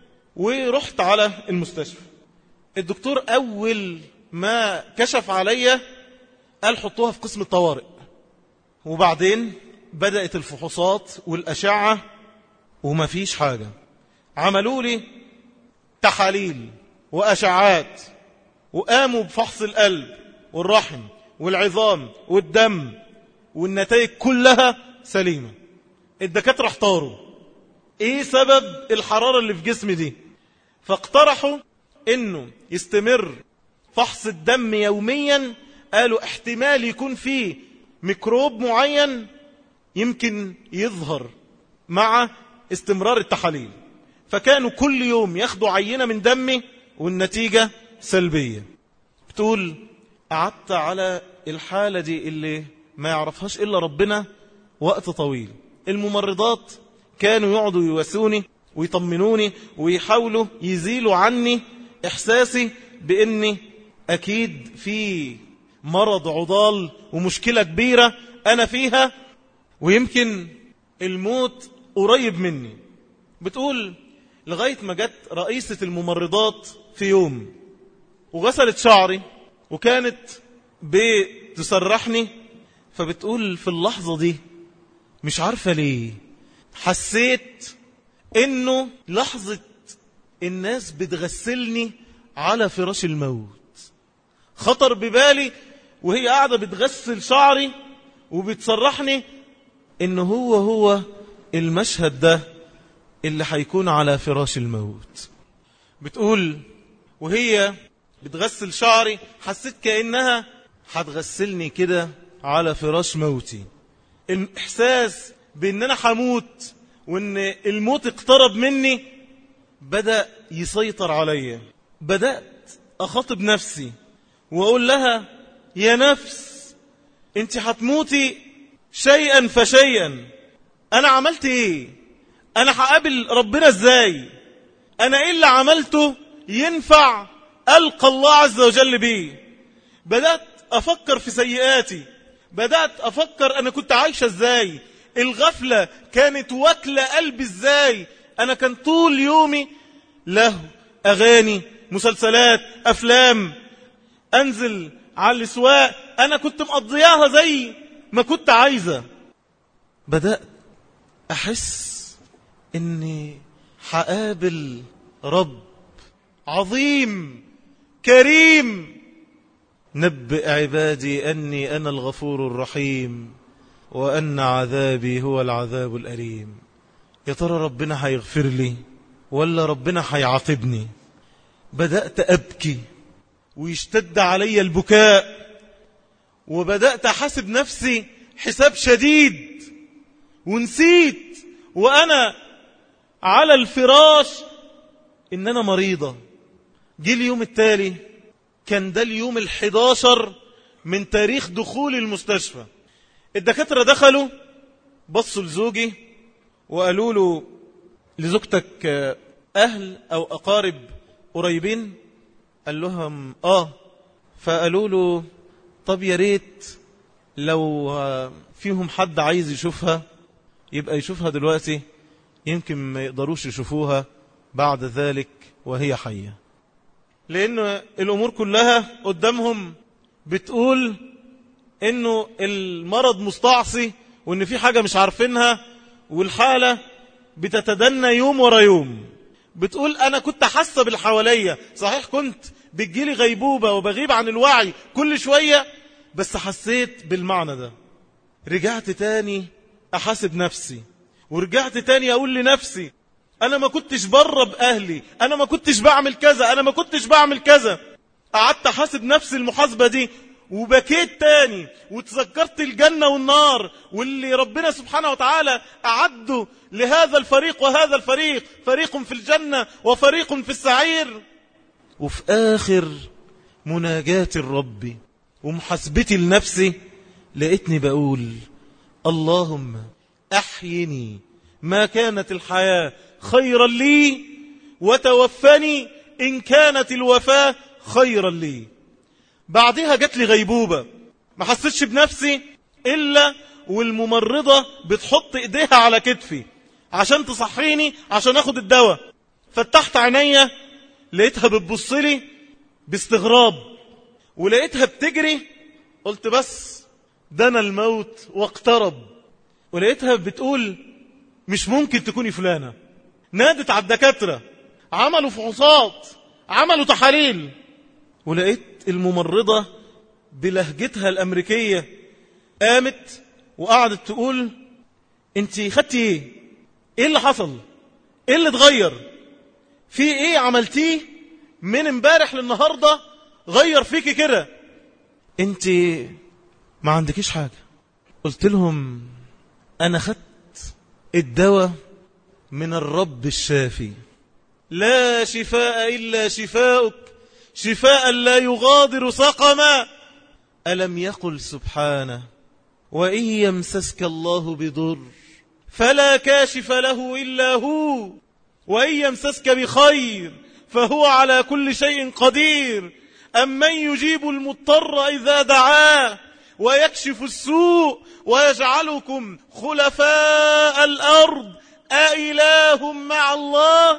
ورحت على المستشفى الدكتور اول ما كشف عليا قال حطوها في قسم الطوارئ وبعدين بدأت الفحوصات والأشعة وما فيش حاجة عملوا لي تحاليل وأشعات وقاموا بفحص القلب والرحم والعظام والدم والنتائج كلها سليمة الدكاترة احتاروا ايه سبب الحرارة اللي في جسمي دي فاقترحوا انه يستمر فحص الدم يوميا قالوا احتمال يكون فيه ميكروب معين يمكن يظهر مع استمرار التحاليل فكانوا كل يوم ياخدوا عينة من دمي والنتيجة سلبية بتقول قعدت على الحالة دي اللي ما يعرفهاش إلا ربنا وقت طويل الممرضات كانوا يقعدوا يواسوني ويطمنوني ويحاولوا يزيلوا عني إحساسي بإني أكيد في مرض عضال ومشكلة كبيرة أنا فيها ويمكن الموت قريب مني بتقول لغاية ما جت رئيسة الممرضات في يوم وغسلت شعري وكانت بتسرحني فبتقول في اللحظة دي مش عارفة ليه حسيت انه لحظة الناس بتغسلني على فراش الموت خطر ببالي وهي قاعدة بتغسل شعري وبتسرحني ان هو هو المشهد ده اللي هيكون على فراش الموت بتقول وهي بتغسل شعري حسيت كأنها هتغسلني كده على فراش موتي الإحساس بأن أنا هموت وأن الموت اقترب مني بدأ يسيطر عليا بدأت أخاطب نفسي وأقول لها يا نفس أنت هتموتي شيئا فشيئا أنا عملت إيه أنا هقابل ربنا إزاي أنا إيه اللي عملته ينفع ألقى الله عز وجل بيه بدأت أفكر في سيئاتي بدأت أفكر أنا كنت عايشة إزاي الغفلة كانت واكلة قلبي إزاي أنا كان طول يومي له أغاني مسلسلات أفلام أنزل على الأسواق أنا كنت مقضياها زي ما كنت عايزة بدأت أحس إني حقابل رب عظيم كريم نبئ عبادي أني أنا الغفور الرحيم وأن عذابي هو العذاب الأليم يا ترى ربنا هيغفر لي ولا ربنا هيعاقبني بدأت أبكي ويشتد علي البكاء وبدأت أحاسب نفسي حساب شديد ونسيت وأنا على الفراش إن أنا مريضة جه اليوم التالي كان ده اليوم الحداشر من تاريخ دخول المستشفى الدكاترة دخلوا بصوا لزوجي وقالوا له لزوجتك أهل أو أقارب قريبين قال لهم آه فقالوا له طب يا ريت لو فيهم حد عايز يشوفها يبقى يشوفها دلوقتي يمكن ما يقدروش يشوفوها بعد ذلك وهي حية لأن الأمور كلها قدامهم بتقول إنه المرض مستعصي وإن في حاجة مش عارفينها والحالة بتتدنى يوم ورا يوم بتقول أنا كنت حاسة بالحوالية صحيح كنت بتجيلي غيبوبة وبغيب عن الوعي كل شوية بس حسيت بالمعنى ده رجعت تاني أحاسب نفسي ورجعت تاني أقول لنفسي أنا ما كنتش بره بأهلي أنا ما كنتش بعمل كذا أنا ما كنتش بعمل كذا قعدت حاسب نفس المحاسبة دي وبكيت تاني وتذكرت الجنة والنار واللي ربنا سبحانه وتعالى أعده لهذا الفريق وهذا الفريق فريق في الجنة وفريق في السعير وفي آخر مناجاة الرب ومحاسبتي لنفسي لقيتني بقول اللهم أحيني ما كانت الحياة خيرا لي وتوفني إن كانت الوفاة خيرا لي بعدها جات لي غيبوبة ما حسيتش بنفسي إلا والممرضة بتحط إيديها على كتفي عشان تصحيني عشان أخد الدواء فتحت عينيا لقيتها بتبصلي باستغراب ولقيتها بتجري قلت بس دنا الموت واقترب ولقيتها بتقول مش ممكن تكوني فلانة نادت على الدكاترة عملوا فحوصات عملوا تحاليل ولقيت الممرضة بلهجتها الأمريكية قامت وقعدت تقول انت خدتي ايه ايه اللي حصل ايه اللي اتغير في ايه عملتيه من امبارح للنهاردة غير فيكي كده انت ما عندكيش حاجة قلت لهم انا خدت الدواء من الرب الشافي لا شفاء إلا شفاؤك شفاء لا يغادر سقما ألم يقل سبحانه وإن يمسسك الله بضر فلا كاشف له إلا هو وإن يمسسك بخير فهو على كل شيء قدير أمن يجيب المضطر إذا دعاه ويكشف السوء ويجعلكم خلفاء الأرض أإله مع الله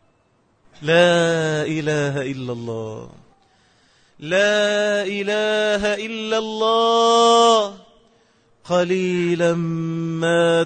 لا إله إلا الله لا إله إلا الله قليلا ما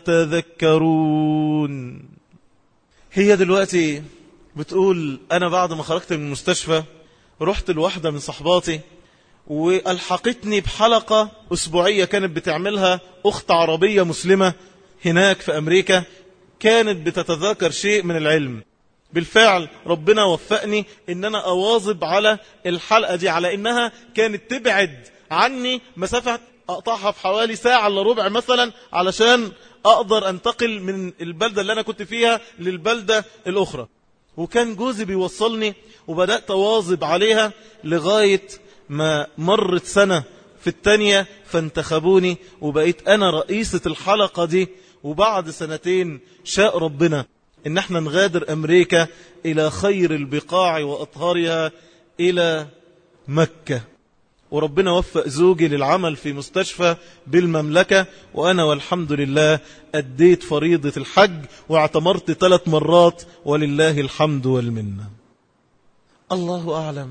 تذكرون هي دلوقتي بتقول أنا بعد ما خرجت من المستشفى رحت لواحدة من صحباتي والحقتني بحلقة أسبوعية كانت بتعملها أخت عربية مسلمة هناك في أمريكا كانت بتتذاكر شيء من العلم بالفعل ربنا وفقني ان انا اواظب على الحلقة دي على انها كانت تبعد عني مسافة اقطعها في حوالي ساعة الا ربع مثلا علشان اقدر انتقل من البلدة اللي انا كنت فيها للبلدة الاخرى وكان جوزي بيوصلني وبدأت اواظب عليها لغاية ما مرت سنة في التانية فانتخبوني وبقيت انا رئيسة الحلقة دي وبعد سنتين شاء ربنا ان احنا نغادر امريكا الى خير البقاع واطهارها الى مكة وربنا وفق زوجي للعمل في مستشفى بالمملكة وانا والحمد لله اديت فريضة الحج واعتمرت ثلاث مرات ولله الحمد والمنة الله اعلم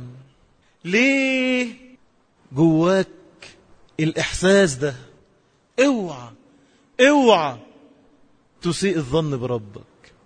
ليه جواك الاحساس ده اوعى اوعى تسيء الظن بربك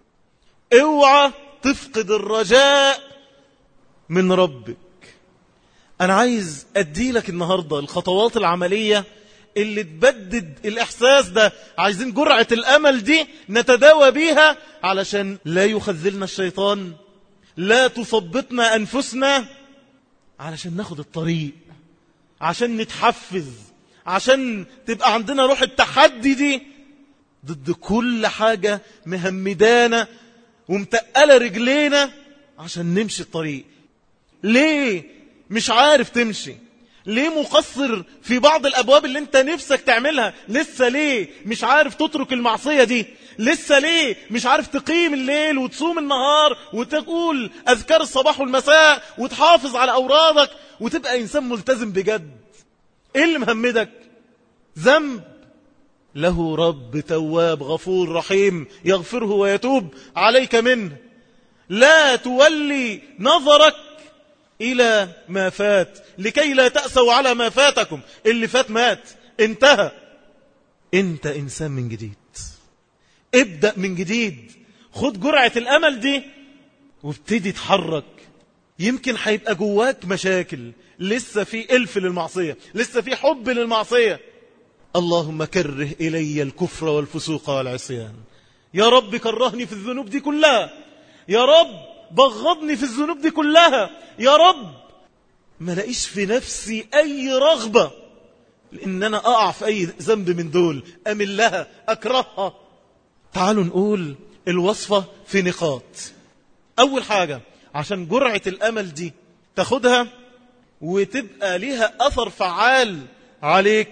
اوعى تفقد الرجاء من ربك انا عايز ادي لك النهاردة الخطوات العملية اللي تبدد الاحساس ده عايزين جرعة الامل دي نتداوى بيها علشان لا يخذلنا الشيطان لا تثبطنا انفسنا علشان ناخد الطريق عشان نتحفز عشان تبقى عندنا روح التحدي دي ضد كل حاجة مهمدانا ومتقلة رجلينا عشان نمشي الطريق ليه مش عارف تمشي ليه مقصر في بعض الأبواب اللي انت نفسك تعملها لسه ليه مش عارف تترك المعصية دي لسه ليه مش عارف تقيم الليل وتصوم النهار وتقول أذكار الصباح والمساء وتحافظ على أورادك وتبقى إنسان ملتزم بجد إيه اللي مهمدك ذنب له رب تواب غفور رحيم يغفره ويتوب عليك منه لا تولي نظرك إلى ما فات لكي لا تأسوا على ما فاتكم اللي فات مات انتهى انت إنسان من جديد ابدأ من جديد خد جرعة الأمل دي وابتدي تحرك يمكن هيبقى جواك مشاكل لسه في ألف للمعصية لسه في حب للمعصية اللهم كره إلي الكفر والفسوق والعصيان يا رب كرهني في الذنوب دي كلها يا رب بغضني في الذنوب دي كلها يا رب ما لاقيش في نفسي أي رغبة لأن أنا أقع في أي ذنب من دول أمل لها أكرهها تعالوا نقول الوصفة في نقاط أول حاجة عشان جرعة الأمل دي تاخدها وتبقى ليها أثر فعال عليك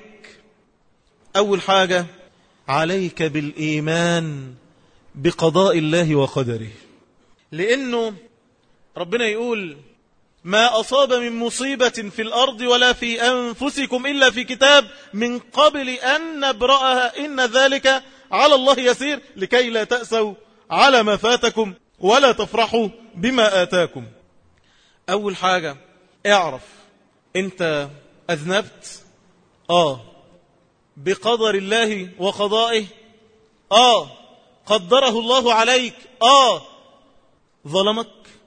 أول حاجة عليك بالإيمان بقضاء الله وقدره لأنه ربنا يقول ما أصاب من مصيبة في الأرض ولا في أنفسكم إلا في كتاب من قبل أن نبرأها إن ذلك على الله يسير لكي لا تأسوا على ما فاتكم ولا تفرحوا بما آتاكم أول حاجة اعرف أنت أذنبت آه بقدر الله وقضائه آه قدره الله عليك آه ظلمك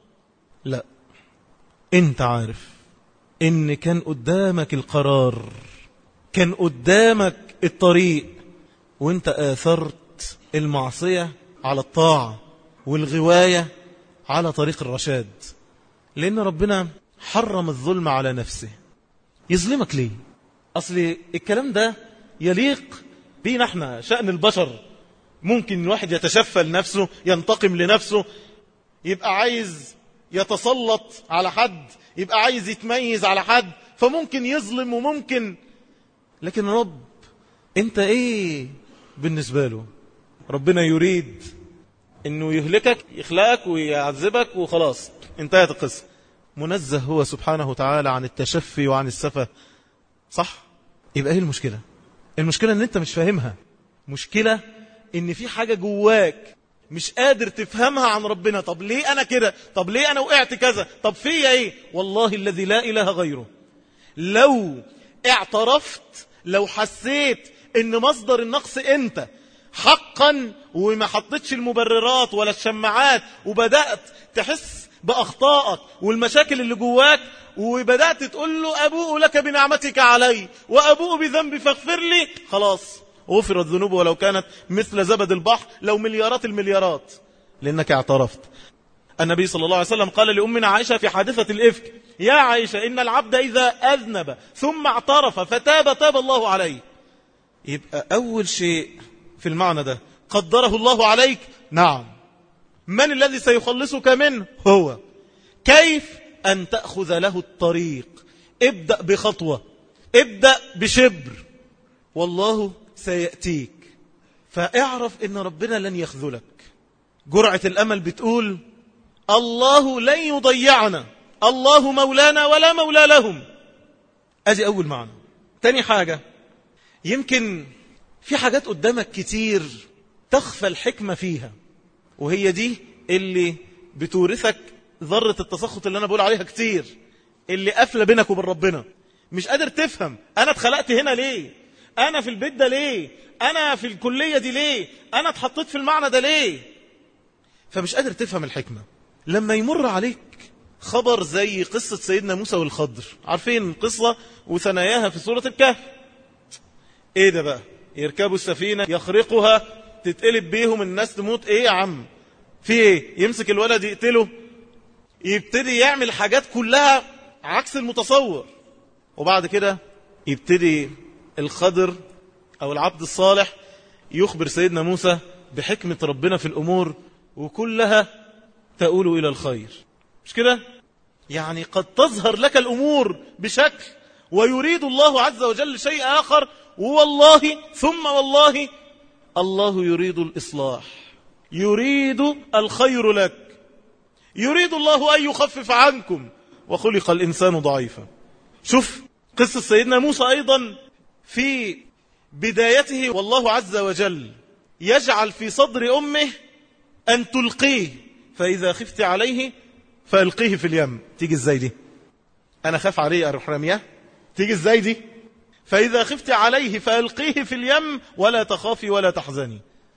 لا انت عارف ان كان قدامك القرار كان قدامك الطريق وانت آثرت المعصية على الطاعة والغواية على طريق الرشاد لأن ربنا حرم الظلم على نفسه يظلمك ليه أصل الكلام ده يليق بينا احنا شأن البشر ممكن الواحد يتشفى لنفسه ينتقم لنفسه يبقى عايز يتسلط على حد يبقى عايز يتميز على حد فممكن يظلم وممكن لكن رب انت ايه بالنسبة له ربنا يريد انه يهلكك يخلقك ويعذبك وخلاص انتهت القصة منزه هو سبحانه وتعالى عن التشفي وعن السفة صح يبقى ايه المشكلة المشكلة ان انت مش فاهمها مشكلة ان في حاجة جواك مش قادر تفهمها عن ربنا طب ليه انا كده طب ليه انا وقعت كذا طب فيا ايه والله الذي لا اله غيره لو اعترفت لو حسيت ان مصدر النقص انت حقا وما حطيتش المبررات ولا الشماعات وبدأت تحس بأخطائك والمشاكل اللي جواك وبدأت تقول له أبوء لك بنعمتك علي وأبوء بذنبي فاغفر لي خلاص غفرت ذنوبه ولو كانت مثل زبد البحر لو مليارات المليارات لأنك اعترفت النبي صلى الله عليه وسلم قال لأمنا عائشة في حادثة الإفك يا عائشة إن العبد إذا أذنب ثم اعترف فتاب تاب الله عليه يبقى أول شيء في المعنى ده قدره الله عليك نعم من الذي سيخلصك منه هو كيف أن تأخذ له الطريق ابدأ بخطوة ابدأ بشبر والله سيأتيك فاعرف ان ربنا لن يخذلك جرعة الأمل بتقول الله لن يضيعنا الله مولانا ولا مولى لهم أدي أول معنى تاني حاجة يمكن في حاجات قدامك كتير تخفى الحكمة فيها وهي دي اللي بتورثك ذرة التسخط اللي أنا بقول عليها كتير اللي قافلة بينك وبين ربنا مش قادر تفهم أنا اتخلقت هنا ليه أنا في البيت ده ليه أنا في الكلية دي ليه أنا اتحطيت في المعنى ده ليه فمش قادر تفهم الحكمة لما يمر عليك خبر زي قصة سيدنا موسى والخضر عارفين القصة وثناياها في سورة الكهف ايه ده بقى يركبوا السفينة يخرقها تتقلب بيهم الناس تموت ايه يا عم في ايه يمسك الولد يقتله يبتدي يعمل حاجات كلها عكس المتصور وبعد كده يبتدي الخضر أو العبد الصالح يخبر سيدنا موسى بحكمة ربنا في الأمور وكلها تؤول إلى الخير مش كده؟ يعني قد تظهر لك الأمور بشكل ويريد الله عز وجل شيء آخر والله ثم والله الله يريد الإصلاح يريد الخير لك يريد الله أن يخفف عنكم وخلق الإنسان ضعيفا شوف قصة سيدنا موسى أيضا في بدايته والله عز وجل يجعل في صدر أمه أن تلقيه فإذا خفت عليه فألقيه في اليم تيجي ازاي دي أنا خاف عليه أروح رميه تيجي ازاي دي فإذا خفت عليه فألقيه في اليم ولا تخافي ولا تحزني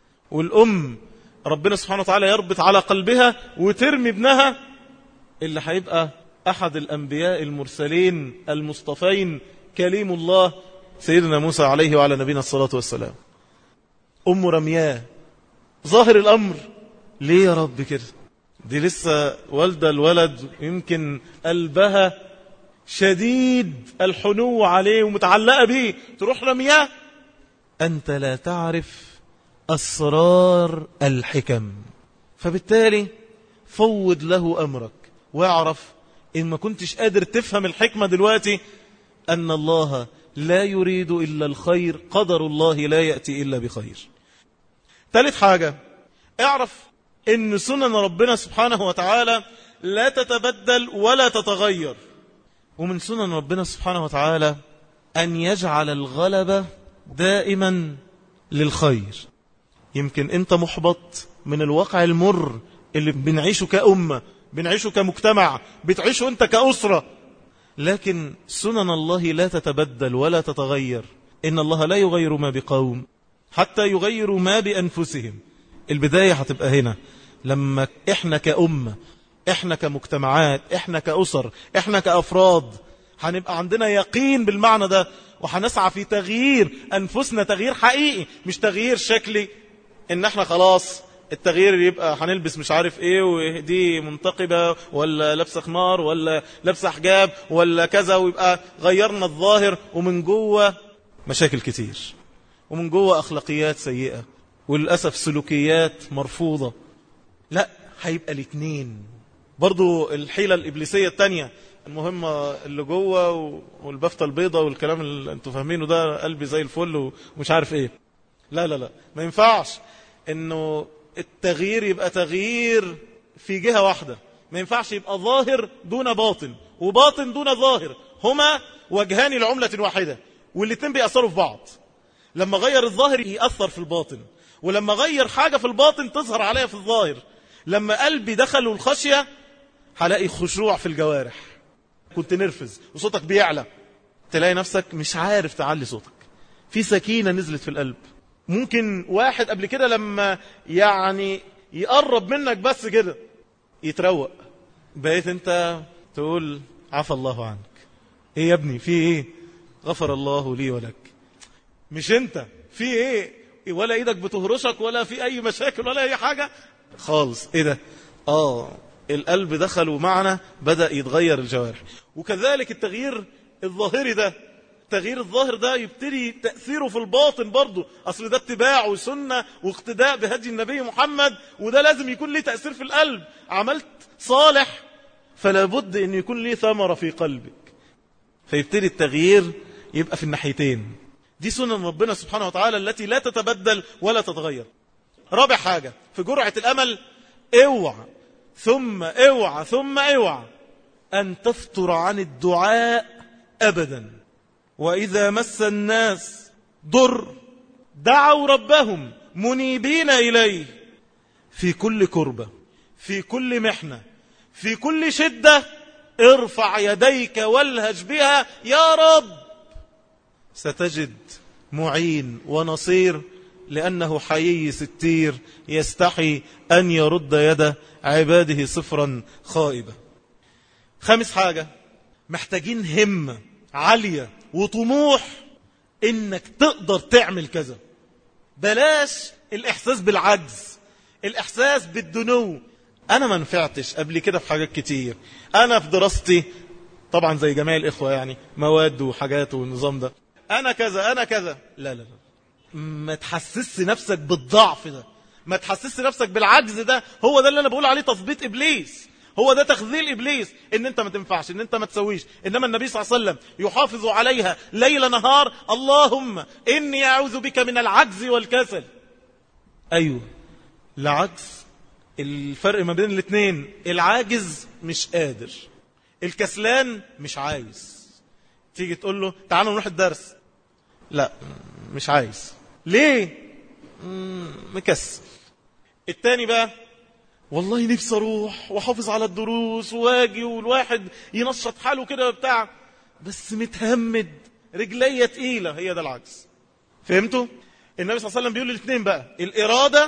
والأم ربنا سبحانه وتعالى يربط على قلبها وترمي ابنها اللي هيبقى أحد الأنبياء المرسلين المصطفين كليم الله سيدنا موسى عليه وعلى نبينا الصلاة والسلام أم رمياه ظاهر الأمر ليه يا رب كده دي لسه والدة الولد يمكن قلبها شديد الحنو عليه ومتعلقة به تروح رمياه أنت لا تعرف أسرار الحكم فبالتالي فوض له أمرك واعرف إن ما كنتش قادر تفهم الحكمة دلوقتي أن الله لا يريد إلا الخير قدر الله لا يأتي إلا بخير ثالث حاجة اعرف إن سنن ربنا سبحانه وتعالى لا تتبدل ولا تتغير ومن سنن ربنا سبحانه وتعالى أن يجعل الغلبة دائما للخير يمكن أنت محبط من الواقع المر اللي بنعيشه كأمة بنعيشه كمجتمع بتعيشه أنت كأسرة لكن سنن الله لا تتبدل ولا تتغير إن الله لا يغير ما بقوم حتى يغيروا ما بأنفسهم البداية هتبقى هنا لما إحنا كأمة إحنا كمجتمعات إحنا كأسر إحنا كأفراد هنبقى عندنا يقين بالمعنى ده وهنسعى في تغيير أنفسنا تغيير حقيقي مش تغيير شكلي إن إحنا خلاص التغيير يبقى هنلبس مش عارف ايه ودي منتقبة ولا لابسة خمار ولا لابسة حجاب ولا كذا ويبقى غيرنا الظاهر ومن جوه مشاكل كتير ومن جوه أخلاقيات سيئة وللأسف سلوكيات مرفوضة لا هيبقى الاثنين برضو الحيلة الإبليسية التانية المهمة اللي جوه والبفتة البيضة والكلام اللي انتوا فاهمينه ده قلبي زي الفل ومش عارف ايه لا لا لا ما ينفعش انه التغيير يبقى تغيير في جهة واحدة ما ينفعش يبقى ظاهر دون باطن وباطن دون ظاهر هما وجهان لعملة واحدة والاثنين بيأثروا في بعض لما غير الظاهر يأثر في الباطن ولما غير حاجة في الباطن تظهر عليها في الظاهر لما قلبي دخل الخشية هلاقي خشوع في الجوارح كنت نرفز وصوتك بيعلى تلاقي نفسك مش عارف تعلي صوتك في سكينة نزلت في القلب ممكن واحد قبل كده لما يعني يقرب منك بس كده يتروق بقيت انت تقول عفى الله عنك ايه يا ابني في ايه غفر الله لي ولك مش انت في ايه ولا ايدك بتهرشك ولا في اي مشاكل ولا اي حاجة خالص ايه ده اه القلب دخل ومعنا بدأ يتغير الجوارح وكذلك التغيير الظاهري ده التغيير الظاهر ده يبتدي تأثيره في الباطن برضه أصل ده اتباع وسنة واقتداء بهدي النبي محمد وده لازم يكون ليه تأثير في القلب عملت صالح فلا بد أن يكون ليه ثمرة في قلبك فيبتدي التغيير يبقى في الناحيتين دي سنن ربنا سبحانه وتعالى التي لا تتبدل ولا تتغير رابع حاجة في جرعة الأمل اوعى ثم اوعى ثم اوعى أن تفتر عن الدعاء أبدا وإذا مس الناس ضر دعوا ربهم منيبين إليه في كل كربة في كل محنة في كل شدة ارفع يديك والهج بها يا رب ستجد معين ونصير لأنه حيي ستير يستحي أن يرد يد عباده صفرا خائبة خامس حاجة محتاجين همة عالية وطموح انك تقدر تعمل كذا بلاش الاحساس بالعجز الاحساس بالدنو انا ما نفعتش قبل كده في حاجات كتير انا في دراستي طبعا زي جميع الاخوة يعني مواد وحاجات والنظام ده انا كذا انا كذا لا لا لا ما تحسسش نفسك بالضعف ده ما تحسسش نفسك بالعجز ده هو ده اللي انا بقول عليه تثبيت ابليس هو ده تخذيل إبليس إن أنت ما تنفعش إن أنت ما تسويش إنما النبي صلى الله عليه وسلم يحافظ عليها ليل نهار اللهم إني أعوذ بك من العجز والكسل أيوه العجز الفرق ما بين الاثنين العاجز مش قادر الكسلان مش عايز تيجي تقول له تعالوا نروح الدرس لا مش عايز ليه مكسل التاني بقى والله نفسي اروح واحافظ على الدروس واجي والواحد ينشط حاله كده وبتاع بس متهمد رجلية تقيلة هي ده العكس فهمتوا النبي صلى الله عليه وسلم بيقول الاثنين بقى الإرادة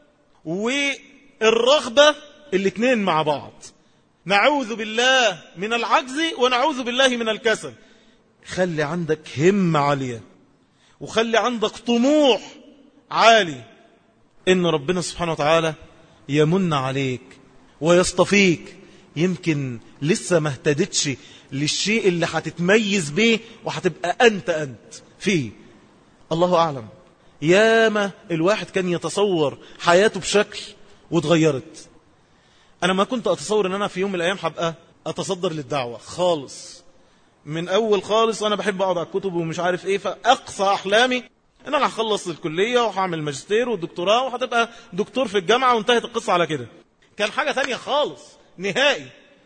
والرغبة الاثنين مع بعض نعوذ بالله من العجز ونعوذ بالله من الكسل خلي عندك همة عالية وخلي عندك طموح عالي إن ربنا سبحانه وتعالى يمن عليك ويصطفيك يمكن لسه ما اهتدتش للشيء اللي هتتميز به وهتبقى أنت أنت فيه الله أعلم ياما الواحد كان يتصور حياته بشكل واتغيرت أنا ما كنت أتصور أن أنا في يوم من الأيام هبقى أتصدر للدعوة خالص من أول خالص أنا بحب أقعد على الكتب ومش عارف إيه فأقصى أحلامي أن أنا هخلص الكلية وهعمل ماجستير والدكتوراه وهتبقى دكتور في الجامعة وانتهت القصة على كده كان حاجة تانية خالص نهائي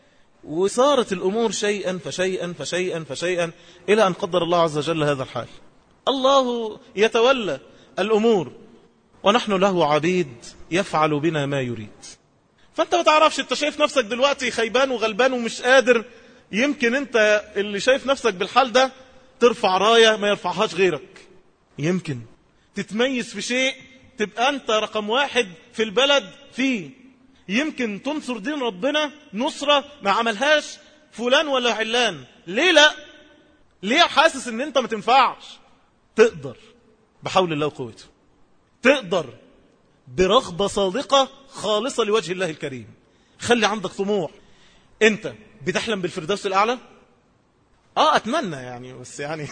وصارت الأمور شيئا فشيئا فشيئا فشيئا إلى أن قدر الله عز وجل هذا الحال الله يتولى الأمور ونحن له عبيد يفعل بنا ما يريد فأنت ما تعرفش أنت شايف نفسك دلوقتي خيبان وغلبان ومش قادر يمكن أنت اللي شايف نفسك بالحال ده ترفع راية ما يرفعهاش غيرك يمكن تتميز في شيء تبقى أنت رقم واحد في البلد فيه يمكن تنصر دين ربنا نصرة ما عملهاش فلان ولا علان ليه لا ليه حاسس ان انت ما تنفعش تقدر بحول الله وقوته تقدر برغبة صادقة خالصة لوجه الله الكريم خلي عندك طموح انت بتحلم بالفردوس الاعلى اه اتمنى يعني بس يعني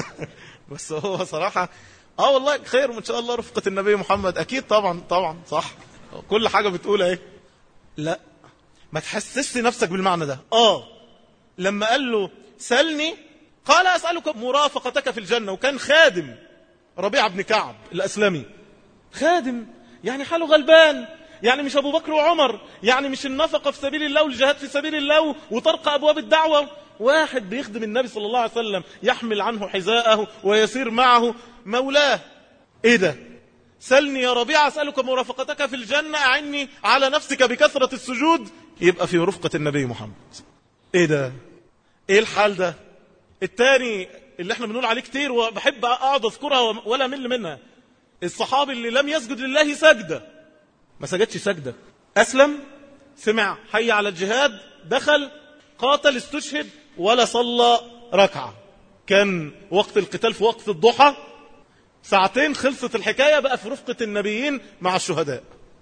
بس هو صراحة اه والله خير وان شاء الله رفقة النبي محمد اكيد طبعا طبعا صح كل حاجة بتقول ايه لا ما تحسسش نفسك بالمعنى ده اه لما قال له سلني قال أسألك مرافقتك في الجنة وكان خادم ربيع بن كعب الأسلمي خادم يعني حاله غلبان يعني مش أبو بكر وعمر يعني مش النفقة في سبيل الله والجهاد في سبيل الله وطرق أبواب الدعوة واحد بيخدم النبي صلى الله عليه وسلم يحمل عنه حذاءه ويسير معه مولاه ايه ده سلني يا ربيع أسألك مرافقتك في الجنة أعني على نفسك بكثرة السجود يبقى في رفقة النبي محمد ايه ده ايه الحال ده التاني اللي احنا بنقول عليه كتير وبحب اقعد اذكرها ولا مل منها الصحابي اللي لم يسجد لله سجدة ما سجدش سجدة اسلم سمع حي على الجهاد دخل قاتل استشهد ولا صلى ركعة كان وقت القتال في وقت الضحى ساعتين خلصت الحكاية بقى في رفقة النبيين مع الشهداء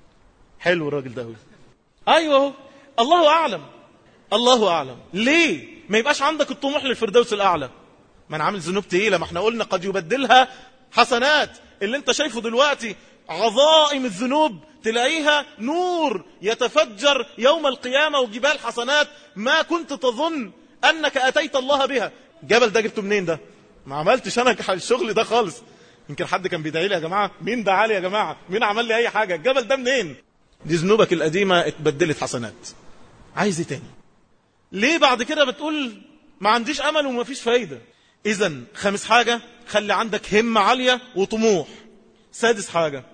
حلو الراجل ده ايوه الله اعلم الله اعلم ليه ما يبقاش عندك الطموح للفردوس الاعلى ما انا عامل ذنوب تقيله ما احنا قلنا قد يبدلها حسنات اللي انت شايفه دلوقتي عظائم الذنوب تلاقيها نور يتفجر يوم القيامه وجبال حسنات ما كنت تظن انك اتيت الله بها جبل ده جبته منين ده ما عملتش انا الشغل ده خالص يمكن حد كان بيدعي لي يا جماعه مين دعا لي يا جماعه مين عمل لي اي حاجه الجبل ده منين دي ذنوبك القديمه اتبدلت حسنات عايز ايه تاني ليه بعد كده بتقول ما عنديش امل وما فيش فايده اذا خامس حاجه خلي عندك همه عاليه وطموح سادس حاجه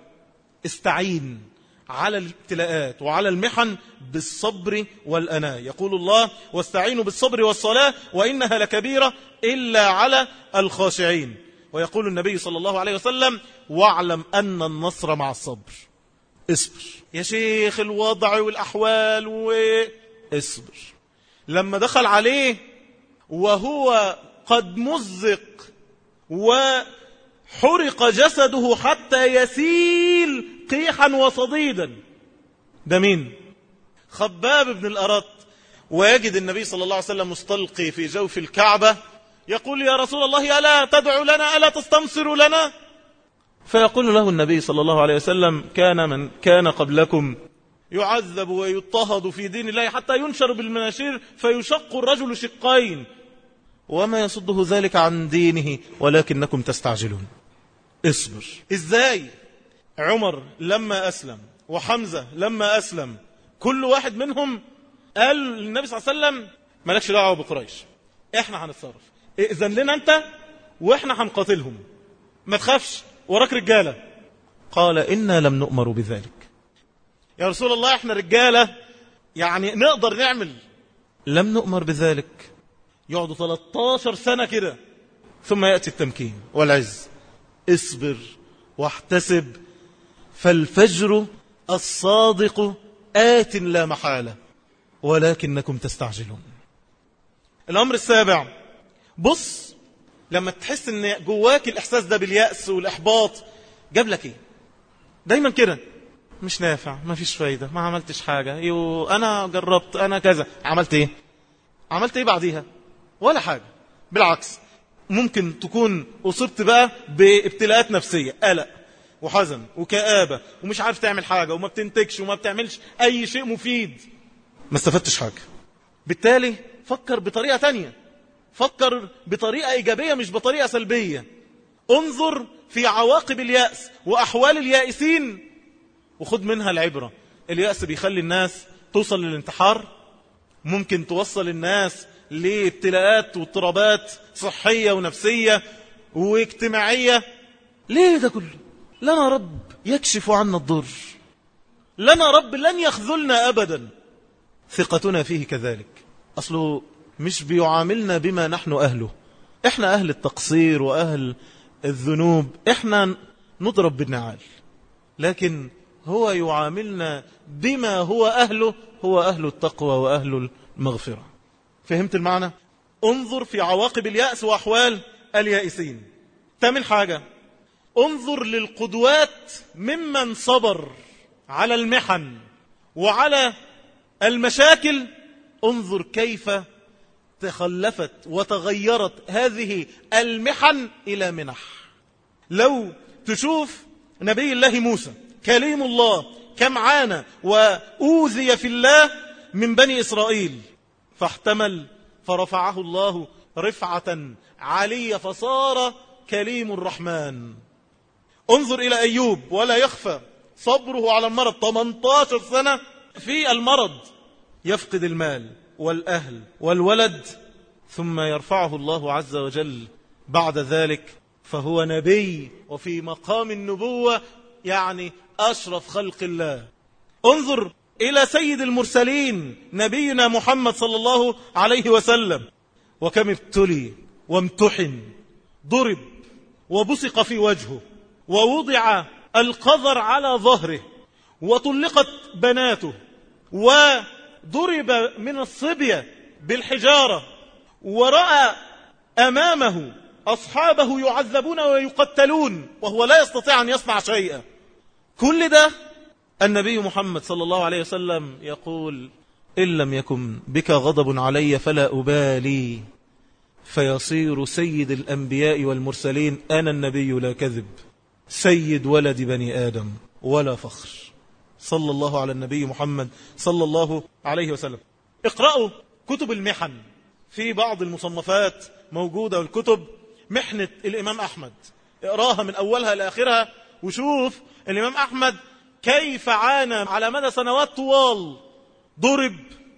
استعين على الابتلاءات وعلى المحن بالصبر والأناة يقول الله واستعينوا بالصبر والصلاة وإنها لكبيرة إلا على الخاشعين ويقول النبي صلى الله عليه وسلم واعلم أن النصر مع الصبر اصبر يا شيخ الوضع والأحوال واصبر لما دخل عليه وهو قد مزق وحرق جسده حتى يسيل قيحا وصديدا ده مين خباب بن الأرط ويجد النبي صلى الله عليه وسلم مستلقي في جوف الكعبة يقول يا رسول الله ألا تدعو لنا ألا تستنصر لنا فيقول له النبي صلى الله عليه وسلم كان من كان قبلكم يعذب ويضطهد في دين الله حتى ينشر بالمناشير فيشق الرجل شقين وما يصده ذلك عن دينه ولكنكم تستعجلون اصبر ازاي عمر لما أسلم وحمزة لما أسلم كل واحد منهم قال للنبي صلى الله عليه وسلم مالكش دعوة بقريش احنا هنتصرف ائذن لنا انت واحنا هنقاتلهم ما تخافش وراك رجالة قال إنا لم نؤمر بذلك يا رسول الله احنا رجالة يعني نقدر نعمل لم نؤمر بذلك يقعدوا 13 سنة كده ثم يأتي التمكين والعز اصبر واحتسب فالفجر الصادق آت لا محالة ولكنكم تستعجلون الأمر السابع بص لما تحس ان جواك الإحساس ده باليأس والإحباط جاب لك ايه دايما كده مش نافع ما فيش فايدة ما عملتش حاجة يو أنا جربت أنا كذا عملت إيه عملت إيه بعديها ولا حاجة بالعكس ممكن تكون أصبت بقى بابتلاءات نفسية قلق وحزن وكآبة ومش عارف تعمل حاجة وما بتنتجش وما بتعملش أي شيء مفيد ما استفدتش حاجة بالتالي فكر بطريقة تانية فكر بطريقة إيجابية مش بطريقة سلبية انظر في عواقب اليأس وأحوال اليائسين وخد منها العبرة اليأس بيخلي الناس توصل للانتحار ممكن توصل الناس لابتلاءات واضطرابات صحية ونفسية واجتماعية ليه ده كله لنا رب يكشف عنا الضر لنا رب لن يخذلنا أبدا ثقتنا فيه كذلك أصله مش بيعاملنا بما نحن أهله إحنا أهل التقصير وأهل الذنوب إحنا نضرب بالنعال لكن هو يعاملنا بما هو أهله هو أهل التقوى وأهل المغفرة فهمت المعنى؟ انظر في عواقب اليأس وأحوال اليائسين تامن حاجة انظر للقدوات ممن صبر على المحن وعلى المشاكل انظر كيف تخلفت وتغيرت هذه المحن إلى منح لو تشوف نبي الله موسى كليم الله كم عانى وأوذي في الله من بني إسرائيل فاحتمل فرفعه الله رفعة عالية فصار كليم الرحمن انظر إلى أيوب ولا يخفى صبره على المرض 18 سنة في المرض يفقد المال والأهل والولد ثم يرفعه الله عز وجل بعد ذلك فهو نبي وفي مقام النبوة يعني أشرف خلق الله انظر إلى سيد المرسلين نبينا محمد صلى الله عليه وسلم وكم ابتلي وامتحن ضرب وبصق في وجهه ووضع القذر على ظهره وطلقت بناته وضرب من الصبية بالحجارة ورأى أمامه أصحابه يعذبون ويقتلون وهو لا يستطيع أن يصنع شيئا كل ده النبي محمد صلى الله عليه وسلم يقول إن لم يكن بك غضب علي فلا أبالي فيصير سيد الأنبياء والمرسلين أنا النبي لا كذب سيد ولد بني آدم ولا فخر صلى الله على النبي محمد صلى الله عليه وسلم اقرأوا كتب المحن في بعض المصنفات موجودة والكتب محنة الإمام أحمد اقراها من أولها لآخرها وشوف الإمام أحمد كيف عانى على مدى سنوات طوال ضرب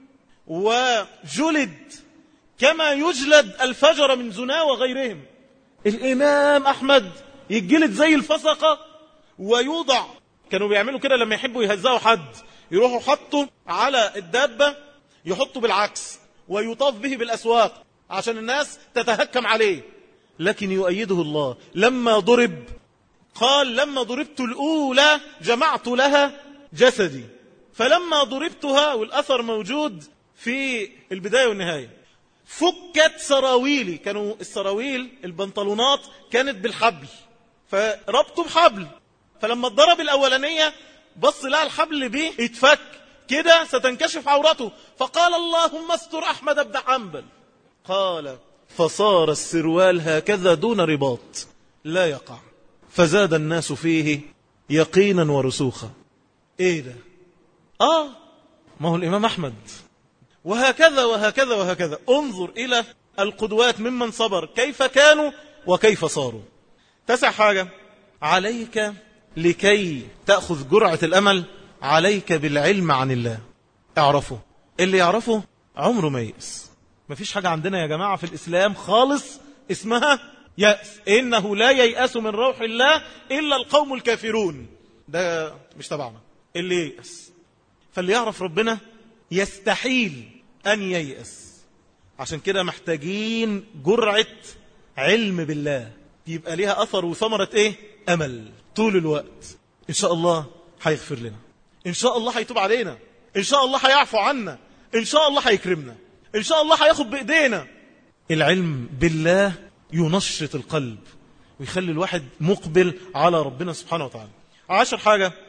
وجلد كما يجلد الفجر من زنا وغيرهم الإمام أحمد يتجلد زي الفسقة ويوضع كانوا بيعملوا كده لما يحبوا يهزقوا حد يروحوا حطوا على الدابة يحطوا بالعكس ويطاف به بالأسواق عشان الناس تتهكم عليه لكن يؤيده الله لما ضرب قال لما ضربت الأولى جمعت لها جسدي فلما ضربتها والأثر موجود في البداية والنهاية فكت سراويلي كانوا السراويل البنطلونات كانت بالحبل فربطوا بحبل فلما اتضرب الأولانية بص لها الحبل بيه اتفك كده ستنكشف عورته فقال اللهم استر أحمد بن حنبل قال فصار السروال هكذا دون رباط لا يقع فزاد الناس فيه يقينا ورسوخا ايه ده اه ما هو الامام احمد وهكذا وهكذا وهكذا انظر الى القدوات ممن صبر كيف كانوا وكيف صاروا تسع حاجة عليك لكي تأخذ جرعة الأمل عليك بالعلم عن الله اعرفه اللي يعرفه عمره ما يأس مفيش حاجة عندنا يا جماعة في الإسلام خالص اسمها يأس إنه لا ييأس من روح الله إلا القوم الكافرون ده مش تبعنا اللي ييأس فاللي يعرف ربنا يستحيل أن ييأس عشان كده محتاجين جرعة علم بالله يبقى ليها أثر وثمرة إيه أمل طول الوقت إن شاء الله هيغفر لنا إن شاء الله هيتوب علينا إن شاء الله هيعفو عنا إن شاء الله هيكرمنا إن شاء الله هياخد بإيدينا العلم بالله ينشط القلب ويخلي الواحد مقبل على ربنا سبحانه وتعالى عشر حاجة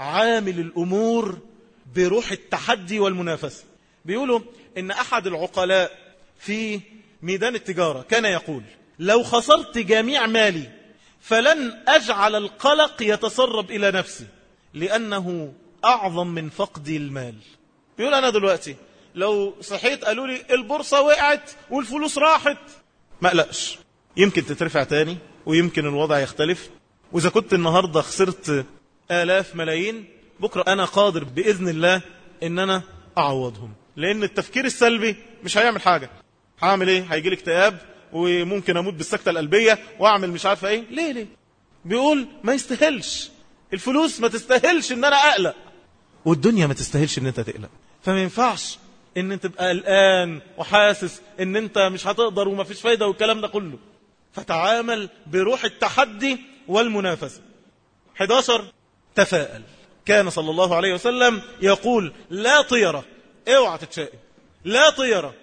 عامل الأمور بروح التحدي والمنافسة بيقولوا إن أحد العقلاء في ميدان التجارة كان يقول لو خسرت جميع مالي فلن أجعل القلق يتسرب إلى نفسي لأنه أعظم من فقدي المال بيقول أنا دلوقتي لو صحيت قالوا لي البورصة وقعت والفلوس راحت ما قلقش يمكن تترفع تاني ويمكن الوضع يختلف وإذا كنت النهاردة خسرت آلاف ملايين بكرة أنا قادر بإذن الله إن أنا أعوضهم لأن التفكير السلبي مش هيعمل حاجة هعمل إيه هيجي لي اكتئاب وممكن أموت بالسكتة القلبية وأعمل مش عارفة إيه ليه ليه بيقول ما يستاهلش الفلوس ما تستاهلش إن أنا أقلق والدنيا ما تستاهلش إن أنت تقلق فما ينفعش إن أنت تبقى قلقان وحاسس إن أنت مش هتقدر وما فيش فايدة والكلام ده كله فتعامل بروح التحدي والمنافسة 11 تفاءل كان صلى الله عليه وسلم يقول لا طيرة اوعى تتشائم لا طيرة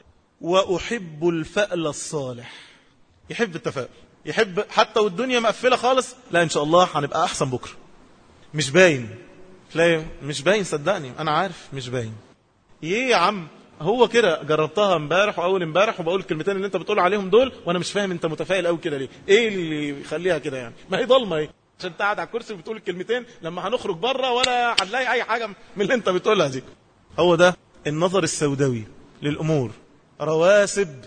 وأحب الفأل الصالح يحب التفاؤل يحب حتى والدنيا مقفلة خالص لا إن شاء الله هنبقى أحسن بكرة مش باين تلاقي مش باين صدقني أنا عارف مش باين ايه يا عم هو كده جربتها امبارح واول امبارح وبقول الكلمتين اللي انت بتقول عليهم دول وانا مش فاهم انت متفائل قوي كده ليه ايه اللي يخليها كده يعني ما هي ضلمه ايه عشان انت قاعد على الكرسي وبتقول الكلمتين لما هنخرج بره ولا هنلاقي اي حاجه من اللي انت بتقولها دي هو ده النظر السوداوي للامور رواسب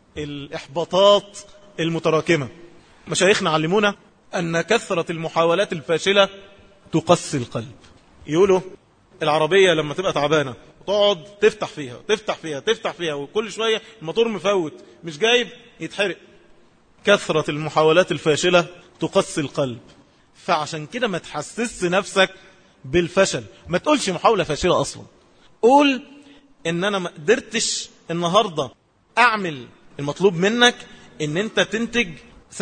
الاحباطات المتراكمه مشايخنا علمونا ان كثره المحاولات الفاشله تقسي القلب يقولوا العربيه لما تبقى تعبانه تقعد تفتح فيها تفتح فيها تفتح فيها وكل شويه الموتور مفوت مش جايب يتحرق كثره المحاولات الفاشله تقسي القلب فعشان كده ما تحسسش نفسك بالفشل ما تقولش محاولة فاشلة أصلا قول إن أنا ما قدرتش النهاردة أعمل المطلوب منك إن أنت تنتج 70%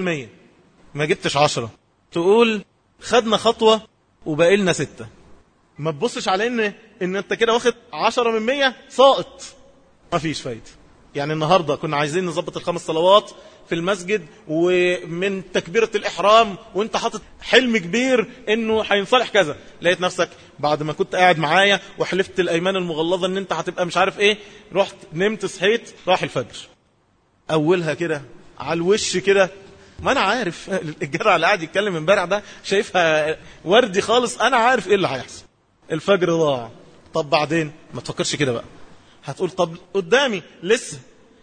ما جبتش 10 تقول خدنا خطوة وبقى لنا ستة ما تبصش على إن إن أنت كده واخد 10 من 100 ساقط ما فيش فايدة يعني النهاردة كنا عايزين نظبط الخمس صلوات في المسجد ومن تكبيرة الإحرام وانت حاطط حلم كبير انه هينصلح كذا لقيت نفسك بعد ما كنت قاعد معايا وحلفت الأيمان المغلظة ان انت هتبقى مش عارف ايه رحت نمت صحيت راح الفجر أولها كده على الوش كده ما انا عارف الجدع اللي قاعد يتكلم امبارح ده شايفها وردي خالص انا عارف ايه اللي هيحصل الفجر ضاع طب بعدين ما تفكرش كده بقى هتقول طب قدامي لسه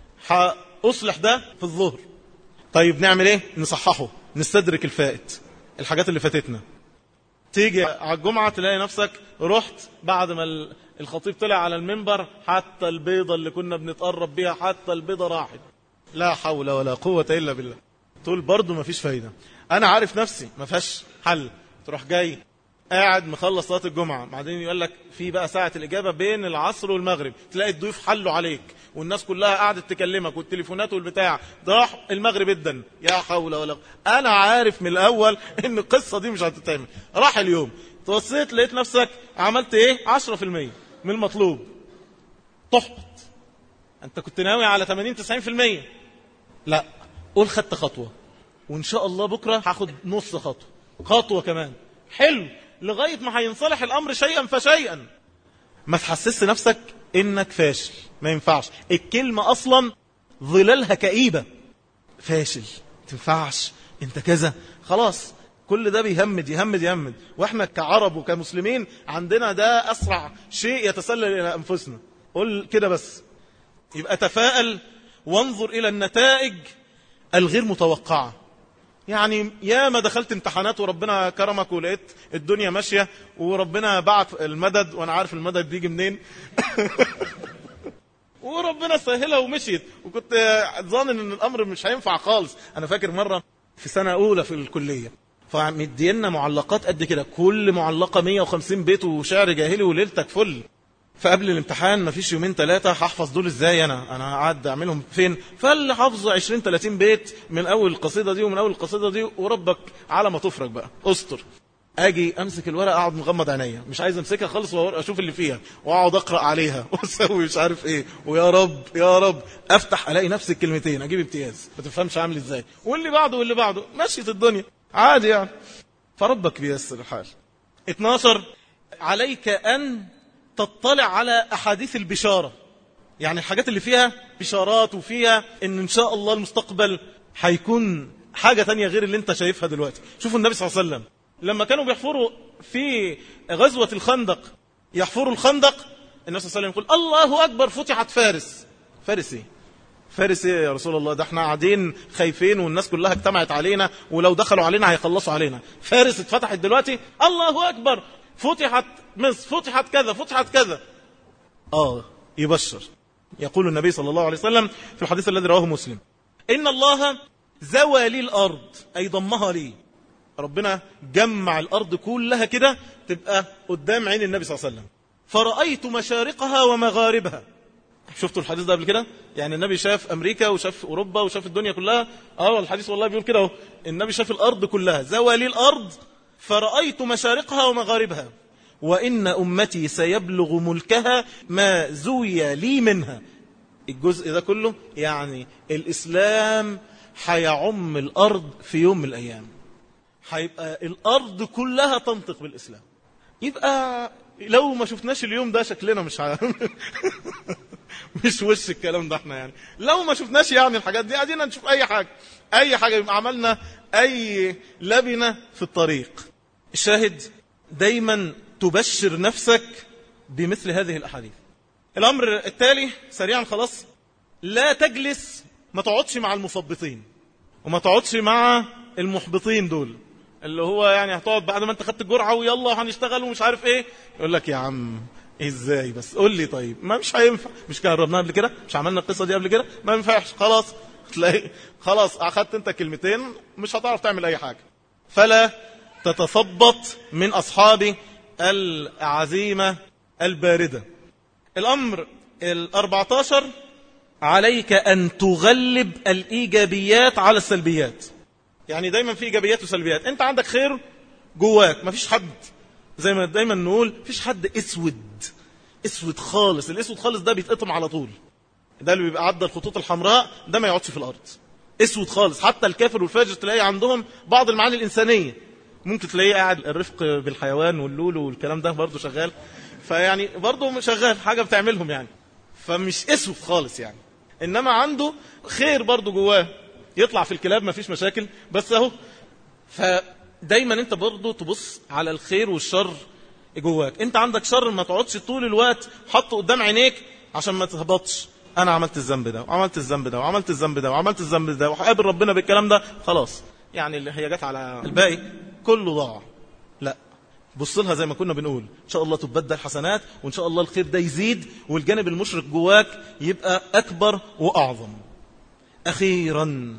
هأصلح ده في الظهر طيب نعمل ايه نصححه نستدرك الفائت الحاجات اللي فاتتنا تيجي على الجمعة تلاقي نفسك رحت بعد ما الخطيب طلع على المنبر حتى البيضة اللي كنا بنتقرب بيها حتى البيضة راحت لا حول ولا قوة إلا بالله تقول برضو ما فيش فايدة أنا عارف نفسي ما فيهاش حل تروح جاي قاعد مخلص صلاه الجمعه بعدين يقول لك في بقى ساعه الاجابه بين العصر والمغرب تلاقي الضيوف حلوا عليك والناس كلها قاعدة تكلمك والتليفونات والبتاع ده راح المغرب جدا يا حول ولا انا عارف من الاول ان القصه دي مش هتتعمل راح اليوم توصيت لقيت نفسك عملت ايه 10% من المطلوب تحبط انت كنت ناوي على 80 90% لا قول خدت خطوه وان شاء الله بكره هاخد نص خطوه خطوه كمان حلو لغاية ما هينصلح الأمر شيئا فشيئا ما تحسس نفسك إنك فاشل ما ينفعش الكلمة أصلا ظلالها كئيبة فاشل تنفعش انت كذا خلاص كل ده بيهمد يهمد يهمد واحنا كعرب وكمسلمين عندنا ده أسرع شيء يتسلل إلى أنفسنا قل كده بس يبقى تفاءل وانظر إلى النتائج الغير متوقعة يعني يا ما دخلت امتحانات وربنا كرمك ولقيت الدنيا ماشية وربنا بعت المدد وانا عارف المدد بيجي منين وربنا سهلها ومشيت وكنت ظانن ان الامر مش هينفع خالص انا فاكر مرة في سنة اولى في الكلية فمدينا معلقات قد كده كل معلقة 150 بيت وشعر جاهلي وليلتك فل فقبل الامتحان مفيش يومين ثلاثة هحفظ دول ازاي انا انا قاعد اعملهم فين فاللي حافظ 20 30 بيت من اول القصيدة دي ومن اول القصيدة دي وربك على ما تفرج بقى استر اجي امسك الورقه اقعد مغمض عينيا مش عايز امسكها خالص واشوف اللي فيها واقعد اقرا عليها واسوي مش عارف ايه ويا رب يا رب افتح الاقي نفس الكلمتين اجيب امتياز ما تفهمش عامل ازاي واللي بعده واللي بعده مشيت الدنيا عادي يعني فربك بيسر الحال 12 عليك أن تطلع على أحاديث البشارة يعني الحاجات اللي فيها بشارات وفيها ان ان شاء الله المستقبل هيكون حاجة تانية غير اللي انت شايفها دلوقتي شوفوا النبي صلى الله عليه وسلم لما كانوا بيحفروا في غزوة الخندق يحفروا الخندق النبي صلى الله عليه وسلم يقول الله أكبر فتحت فارس فارس ايه فارس ايه يا رسول الله ده احنا قاعدين خايفين والناس كلها اجتمعت علينا ولو دخلوا علينا هيخلصوا علينا فارس اتفتحت دلوقتي الله أكبر فتحت مصر فتحت كذا فتحت كذا اه يبشر يقول النبي صلى الله عليه وسلم في الحديث الذي رواه مسلم إن الله زوى لي الأرض أي ضمها لي ربنا جمع الأرض كلها كده تبقى قدام عين النبي صلى الله عليه وسلم فرأيت مشارقها ومغاربها شفتوا الحديث ده قبل كده يعني النبي شاف أمريكا وشاف أوروبا وشاف الدنيا كلها اه الحديث والله بيقول كده اهو النبي شاف الأرض كلها زوى لي الأرض فرأيت مشارقها ومغاربها وإن أمتي سيبلغ ملكها ما زوي لي منها الجزء ده كله يعني الإسلام هيعم الأرض في يوم من الأيام هيبقى الأرض كلها تنطق بالإسلام يبقى لو ما شفناش اليوم ده شكلنا مش ع... مش وش الكلام ده احنا يعني لو ما شفناش يعني الحاجات دي قاعدين نشوف اي حاجة اي حاجة يبقى عملنا اي لبنة في الطريق الشاهد دايما تبشر نفسك بمثل هذه الأحاديث الأمر التالي سريعا خلاص لا تجلس ما تقعدش مع المثبطين وما تقعدش مع المحبطين دول اللي هو يعني هتقعد بعد ما انت خدت الجرعة ويلا هنشتغل ومش عارف ايه يقول لك يا عم ازاي بس قول لي طيب ما مش هينفع مش جربناها قبل كده مش عملنا القصة دي قبل كده ما ينفعش خلاص تلاقي خلاص اخدت انت كلمتين مش هتعرف تعمل اي حاجة فلا تتثبط من اصحاب العزيمة الباردة الأمر الأربعتاشر عليك أن تغلب الإيجابيات على السلبيات يعني دايما في إيجابيات وسلبيات أنت عندك خير جواك ما فيش حد زي ما دايما نقول فيش حد اسود اسود خالص الاسود خالص ده بيتقطم على طول ده اللي بيبقى عدى الخطوط الحمراء ده ما يقعدش في الأرض اسود خالص حتى الكافر والفاجر تلاقي عندهم بعض المعاني الإنسانية ممكن تلاقيه قاعد الرفق بالحيوان واللولو والكلام ده برضه شغال فيعني برضه شغال حاجة بتعملهم يعني فمش اسود خالص يعني انما عنده خير برضه جواه يطلع في الكلاب ما فيش مشاكل بس اهو فدايما انت برضه تبص على الخير والشر جواك انت عندك شر ما تقعدش طول الوقت حطه قدام عينيك عشان ما تهبطش انا عملت الذنب ده وعملت الذنب ده وعملت الذنب ده وعملت الذنب ده وهقابل ربنا بالكلام ده خلاص يعني اللي هي جت على الباقي كله ضاع لا بص لها زي ما كنا بنقول ان شاء الله تبدل حسنات وان شاء الله الخير ده يزيد والجانب المشرك جواك يبقى اكبر واعظم اخيرا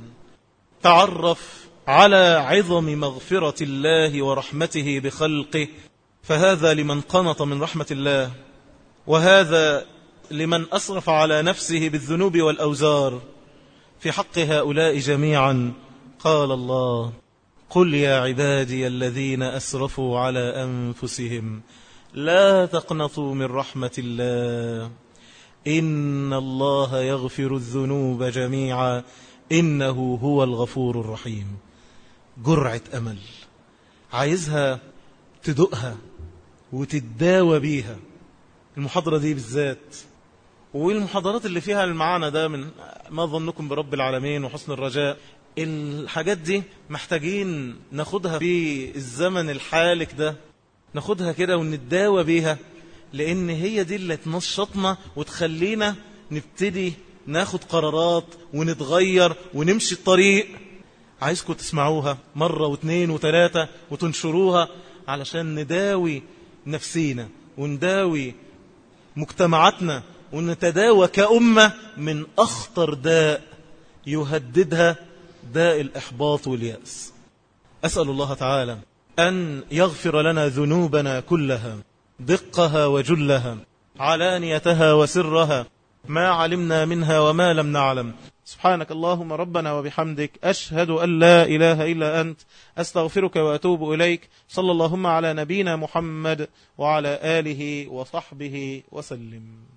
تعرف على عظم مغفرة الله ورحمته بخلقه فهذا لمن قنط من رحمة الله وهذا لمن أسرف على نفسه بالذنوب والأوزار في حق هؤلاء جميعا قال الله قل يا عبادي الذين أسرفوا على أنفسهم لا تقنطوا من رحمة الله إن الله يغفر الذنوب جميعا إنه هو الغفور الرحيم جرعة أمل عايزها تدقها وتتداوى بيها المحاضرة دي بالذات والمحاضرات اللي فيها المعانى ده من ما ظنكم برب العالمين وحسن الرجاء الحاجات دي محتاجين ناخدها في الزمن الحالك ده ناخدها كده ونتداوى بيها لأن هي دي اللي تنشطنا وتخلينا نبتدي ناخد قرارات ونتغير ونمشي الطريق عايزكم تسمعوها مرة واثنين وثلاثة وتنشروها علشان نداوي نفسينا ونداوي مجتمعاتنا ونتداوى كأمة من أخطر داء يهددها داء الإحباط واليأس أسأل الله تعالى أن يغفر لنا ذنوبنا كلها دقها وجلها علانيتها وسرها ما علمنا منها وما لم نعلم سبحانك اللهم ربنا وبحمدك أشهد أن لا إله إلا أنت أستغفرك وأتوب إليك صلى اللهم على نبينا محمد وعلى آله وصحبه وسلم